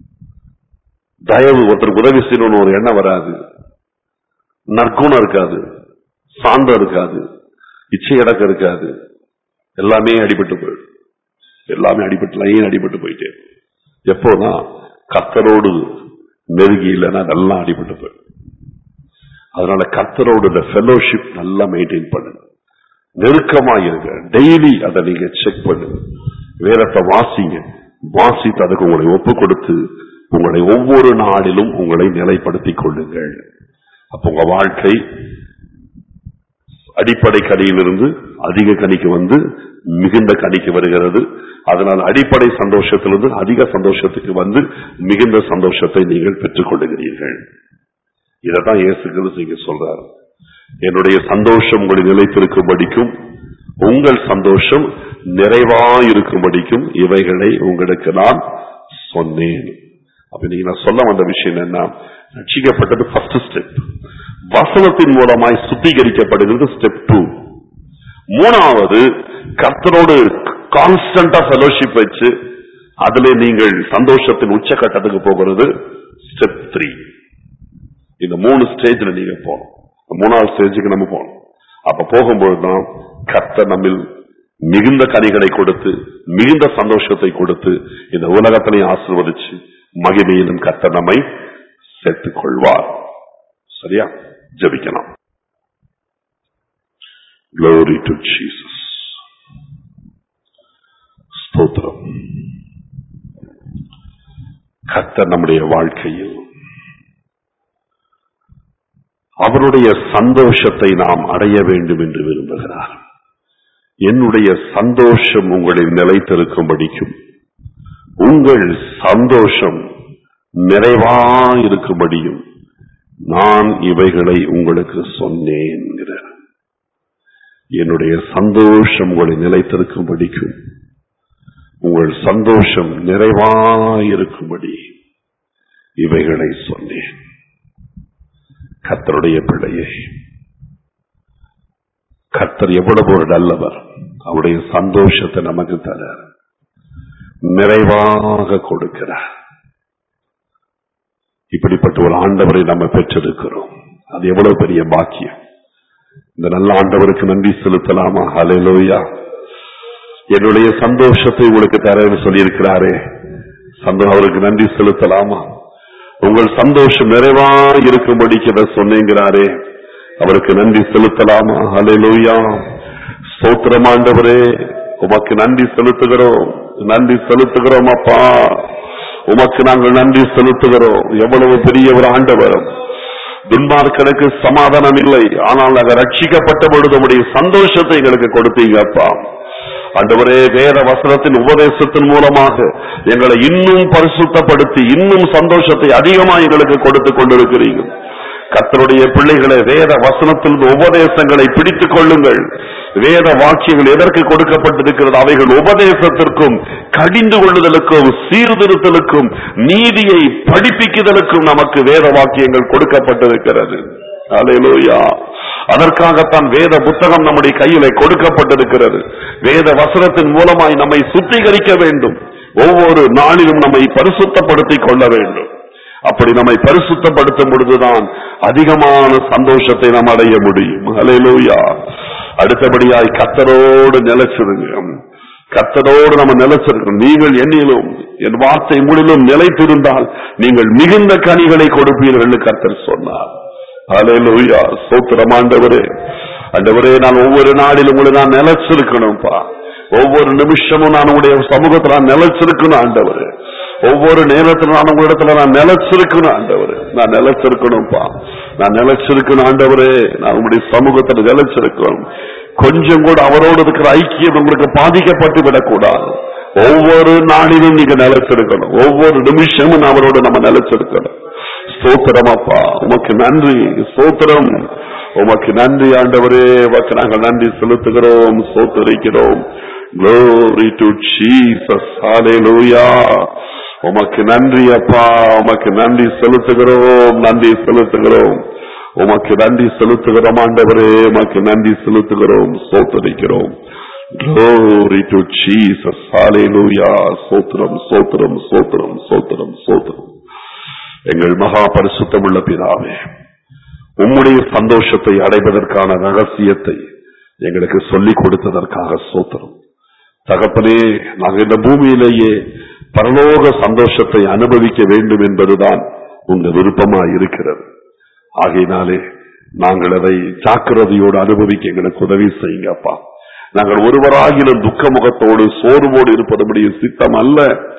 தயவு ஒருத்தருக்கு உதவி செய்யணும்னு ஒரு எண்ணம் வராது நற்குணம் இருக்காது சாந்தம் இருக்காது இச்சை அடக்கம் இருக்காது எல்லாமே அடிபட்டு போயிடும் எல்லாமே அடிபட்டு லைன் அடிபட்டு போயிட்டே இருக்கும். எப்போனா கர்த்தரோடு நெருங்கி இல்லைன்னா அதெல்லாம் அடிபட்டு போயிடும் அதனால கர்த்தரோடு இந்த ஃபெலோஷிப் நல்லா மெயின்டைன் பண்ணுங்க நெருக்கமா இருங்க டெய்லி அதை நீங்க செக் பண்ணுங்க வேதத்தை வாசிங்க வாசித்து அதுக்கு உங்களை ஒப்பு கொடுத்து உங்களை ஒவ்வொரு நாளிலும் உங்களை நிலைப்படுத்திக் கொள்ளுங்கள் அப்ப உங்க வாழ்க்கை அடிப்படை கனியிலிருந்து அதிக கனிக்கு வந்து மிகுந்த கனிக்கு வருகிறது அதனால் அடிப்படை சந்தோஷத்திலிருந்து அதிக சந்தோஷத்துக்கு வந்து மிகுந்த சந்தோஷத்தை நீங்கள் பெற்றுக் கொள்ளுகிறீர்கள் இதைத்தான் இயேசு கிறிஸ்து இங்க சொல்றார் என்னுடைய சந்தோஷம் உங்களை நிலைத்திருக்கும்படிக்கும் உங்கள் சந்தோஷம் நிறைவாயிருக்கும்படிக்கும் இவைகளை உங்களுக்கு நான் சொன்னேன் அப்ப நீங்க நான் சொல்ல வந்த விஷயம் என்னன்னா ரட்சிக்கப்பட்டது ஃபர்ஸ்ட் ஸ்டெப் வசனத்தின் மூலமாய் சுத்திகரிக்கப்படுகிறது ஸ்டெப் டூ மூணாவது கர்த்தரோடு கான்ஸ்டன்டா ஃபெலோஷிப் வச்சு அதுல நீங்கள் சந்தோஷத்தின் உச்சகட்டத்துக்கு போகிறது ஸ்டெப் த்ரீ இந்த மூணு ஸ்டேஜ்ல நீங்க போகணும் இந்த மூணாவது ஸ்டேஜுக்கு நம்ம போகணும் அப்ப போகும்போது தான் கர்த்தர் நம்மில் மிகுந்த கனிகளை கொடுத்து மிகுந்த சந்தோஷத்தை கொடுத்து இந்த உலகத்திலையும் ஆசிர்வதிச்சு மகிமையிலும் கர்த்தர் நம்மை சேர்த்துக் கொள்வார் சரியா ஜெபிக்கலாம் Glory to Jesus. ஸ்தோத்திரம் கர்த்தர் நம்முடைய வாழ்க்கையில் அவருடைய சந்தோஷத்தை நாம் அடைய வேண்டும் என்று விரும்புகிறார் என்னுடைய சந்தோஷம் உங்களில் நிலைத்திருக்கும்படிக்கும் உங்கள் சந்தோஷம் நிறைவாயிருக்கும்படியும் நான் இவைகளை உங்களுக்கு சொன்னேன் என்கிறார். என்னுடைய சந்தோஷம் உங்களை நிலைத்திருக்கும்படிக்கும் உங்கள் சந்தோஷம் நிறைவாயிருக்கும்படி இவைகளை சொன்னேன் கர்த்தருடைய பிள்ளையே கர்த்தர் எவ்வளவு ஒரு நல்லவர் அவருடைய சந்தோஷத்தை நமக்கு தர நிறைவாக கொடுக்கிறார் இப்படிப்பட்ட ஒரு ஆண்டவரை நம்ம பெற்றிருக்கிறோம் அது எவ்வளவு பெரிய பாக்கியம் இந்த நல்ல ஆண்டவருக்கு நன்றி செலுத்தலாமா ஹalleluya என்னுடைய சந்தோஷத்தை உங்களுக்கு தரேன்னு சொல்லியிருக்கிறாரே சந்தோ அவருக்கு நன்றி செலுத்தலாமா உங்கள் சந்தோஷம் நிறைவா இருக்கும்படிக்கு அதை சொன்னீங்கிறாரே அவருக்கு நன்றி செலுத்தலாமா ஹalleluya ஸ்தோத்திரம் ஆண்டவரே உமக்கு நன்றி செலுத்துகிறோம் நன்றி செலுத்துகிறோம் அப்பா உமக்கு நாங்கள் நன்றி செலுத்துகிறோம் எவ்வளவு பெரிய ஒரு ஆண்டவரும் துன்மார்க்கனுக்கு சமாதானம் இல்லை ஆனால் நாங்கள் ரட்சிக்கப்பட்ட பொழுது உடைய சந்தோஷத்தை எங்களுக்கு கொடுத்தீங்க அப்பா ஆண்டவரே வேத வசனத்தின் உபதேசத்தின் மூலமாக எங்களை இன்னும் பரிசுத்தப்படுத்தி இன்னும் சந்தோஷத்தை அதிகமாக எங்களுக்கு கொடுத்து கொண்டிருக்கிறீங்க கர்த்தருடைய பிள்ளைகளை வேத வசனத்தில் உபதேசங்களை பிடித்துக் கொள்ளுங்கள் வேத வாக்கியங்கள் எதற்கு கொடுக்கப்பட்டிருக்கிறது அவைகள் உபதேசத்திற்கும் கடிந்து கொள்ளுதலுக்கும் சீர்திருத்தலுக்கும் நீதியை படிப்பிக்குதலுக்கும் நமக்கு வேத வாக்கியங்கள் கொடுக்கப்பட்டிருக்கிறது அல்லேலூயா அதற்காகத்தான் வேத புத்தகம் நம்முடைய கையிலே கொடுக்கப்பட்டிருக்கிறது வேத வசனத்தின் மூலமாய் நம்மை சுத்திகரிக்க வேண்டும் ஒவ்வொரு நாளிலும் நம்மை பரிசுத்தப்படுத்திக் கொள்ள வேண்டும் அப்படி நம்மை பரிசுத்தப்படுத்தும் பொழுதுதான் அதிகமான சந்தோஷத்தை நாம் அடைய முடியும் அலையிலூயா அடுத்தபடியாய் கத்தரோடு நிலைச்சிருங்க கத்தரோடு நம்ம நிலைச்சிருக்கணும் நீங்கள் என்னிலும் என் வார்த்தை முழுலும் நிலைத்திருந்தால் நீங்கள் மிகுந்த கனிகளை கொடுப்பீர்கள் என்று கர்த்தர் சொன்னார் அலையிலூயா சோத்திரம் ஆண்டவரே ஆண்டவரே நான் ஒவ்வொரு நாளிலும் உங்களை நான் நிலைச்சிருக்கணும்ப்பா ஒவ்வொரு நிமிஷமும் நான் உங்களுடைய சமூகத்தில் நான் நிலைச்சிருக்கணும் ஆண்டவரே ஒவ்வொரு நேரத்திலும் நான் உங்களிடத்துல நான் நிலைச்சிருக்கணும் ஆண்டவரே நான் நிலைச்சிருக்கணும்ப்பா நான் நிலைச்சிருக்கணும் ஆண்டவரே நான் உங்களுடைய சமூகத்தில் நிலைச்சிருக்கணும் கொஞ்சம் கூட அவரோடு இருக்கிற ஐக்கியம் உங்களுக்கு பாதிக்கப்பட்டு விடக்கூடாது ஒவ்வொரு நாளிலும் நீங்க நிலைச்சிருக்கணும் ஒவ்வொரு நிமிஷமும் அவரோடு நம்ம நிலைச்சிருக்கணும் ஸ்தோத்திரம் அப்பா உமக்கு நன்றி ஸ்தோத்திரம் உமக்கு நன்றி ஆண்டவரே உமக்கு நாங்கள் நன்றி செலுத்துகிறோம் ஸ்தோத்தரிக்கிறோம் Glory to Jesus. Hallelujah. உமக்கு நன்றி அப்பா உமக்கு நன்றி செலுத்துகிறோம் நன்றி செலுத்துகிறோம் உமக்கு நன்றி செலுத்துகிறோம் ஆண்டவரே உமக்கு நன்றி செலுத்துகிறோம் சோத்தரிக்கிறோம் Glory to Jesus. Hallelujah. சோத்திரம் சோத்திரம் சோத்திரம் சோத்திரம் சோத்திரம் எங்கள் மகா பரிசுத்தமுள்ள பிதாவே உம்முடைய சந்தோஷத்தை அடைவதற்கான ரகசியத்தை எங்களுக்கு சொல்லிக் கொடுத்ததற்காக சோத்திரம் தகப்பனே நாங்கள் இந்த பூமியிலேயே பரலோக சந்தோஷத்தை அனுபவிக்க வேண்டும் என்பதுதான் உங்க விருப்பமாய் இருக்கிறது ஆகையினாலே நாங்கள் அதை ஜாக்கிரதையோடு அனுபவிக்க எங்களுக்கு உதவி செய்யுங்க அப்பா நாங்கள் ஒருவராகிலும் துக்க முகத்தோடு சோர்வோடு இருப்பது நம்முடைய சித்தம் அல்ல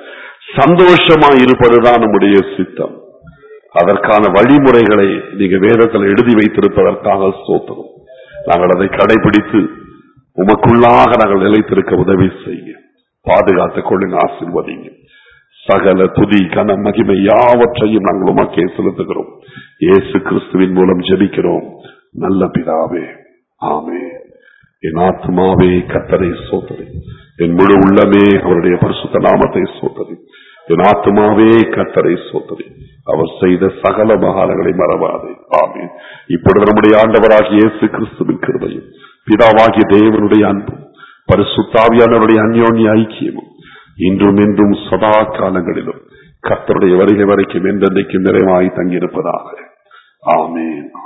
சந்தோஷமாய் இருப்பதுதான் நம்முடைய சித்தம் அதற்கான வழிமுறைகளை நீங்க வேதத்தில் எழுதி வைத்திருப்பதற்காக சோத்தரும் நாங்கள் அதை கடைபிடித்து உமக்குள்ளாக நாங்கள் நிலைத்திருக்க உதவி செய்ய பாதுகாத்துக் கொள்ளுங்க ஆசிர்வதிங்க சகல துதி கன மகிமை யாவற்றையும் நாங்கள் உமக்கே செலுத்துகிறோம் இயேசு கிறிஸ்துவின் மூலம் ஜெபிக்கிறோம் நல்ல பிதாவே ஆமே என் ஆத்மாவே கத்தரை சோதரி என் முழு உள்ளமே அவருடைய பரிசுத்த நாமத்தை சோதரி என் ஆத்மாவே கத்தரை சோதரி அவர் செய்த சகல மகாலங்களை மறவாதே ஆமீன் இப்பொழுது நம்முடைய ஆண்டவராகிய இயேசு கிறிஸ்துவின் கிருபையும் பிதாவாகிய தேவனுடைய அன்பும் பரிசுத்தாவியானவருடைய அந்யோன்ய ஐக்கியமும் இன்றும் என்றும் சதா காலங்களிலும் கர்த்தருடைய வருகை வரைக்கும் என்றென்றைக்கும் நிறைவாய் தங்கியிருப்பதாக ஆமேன்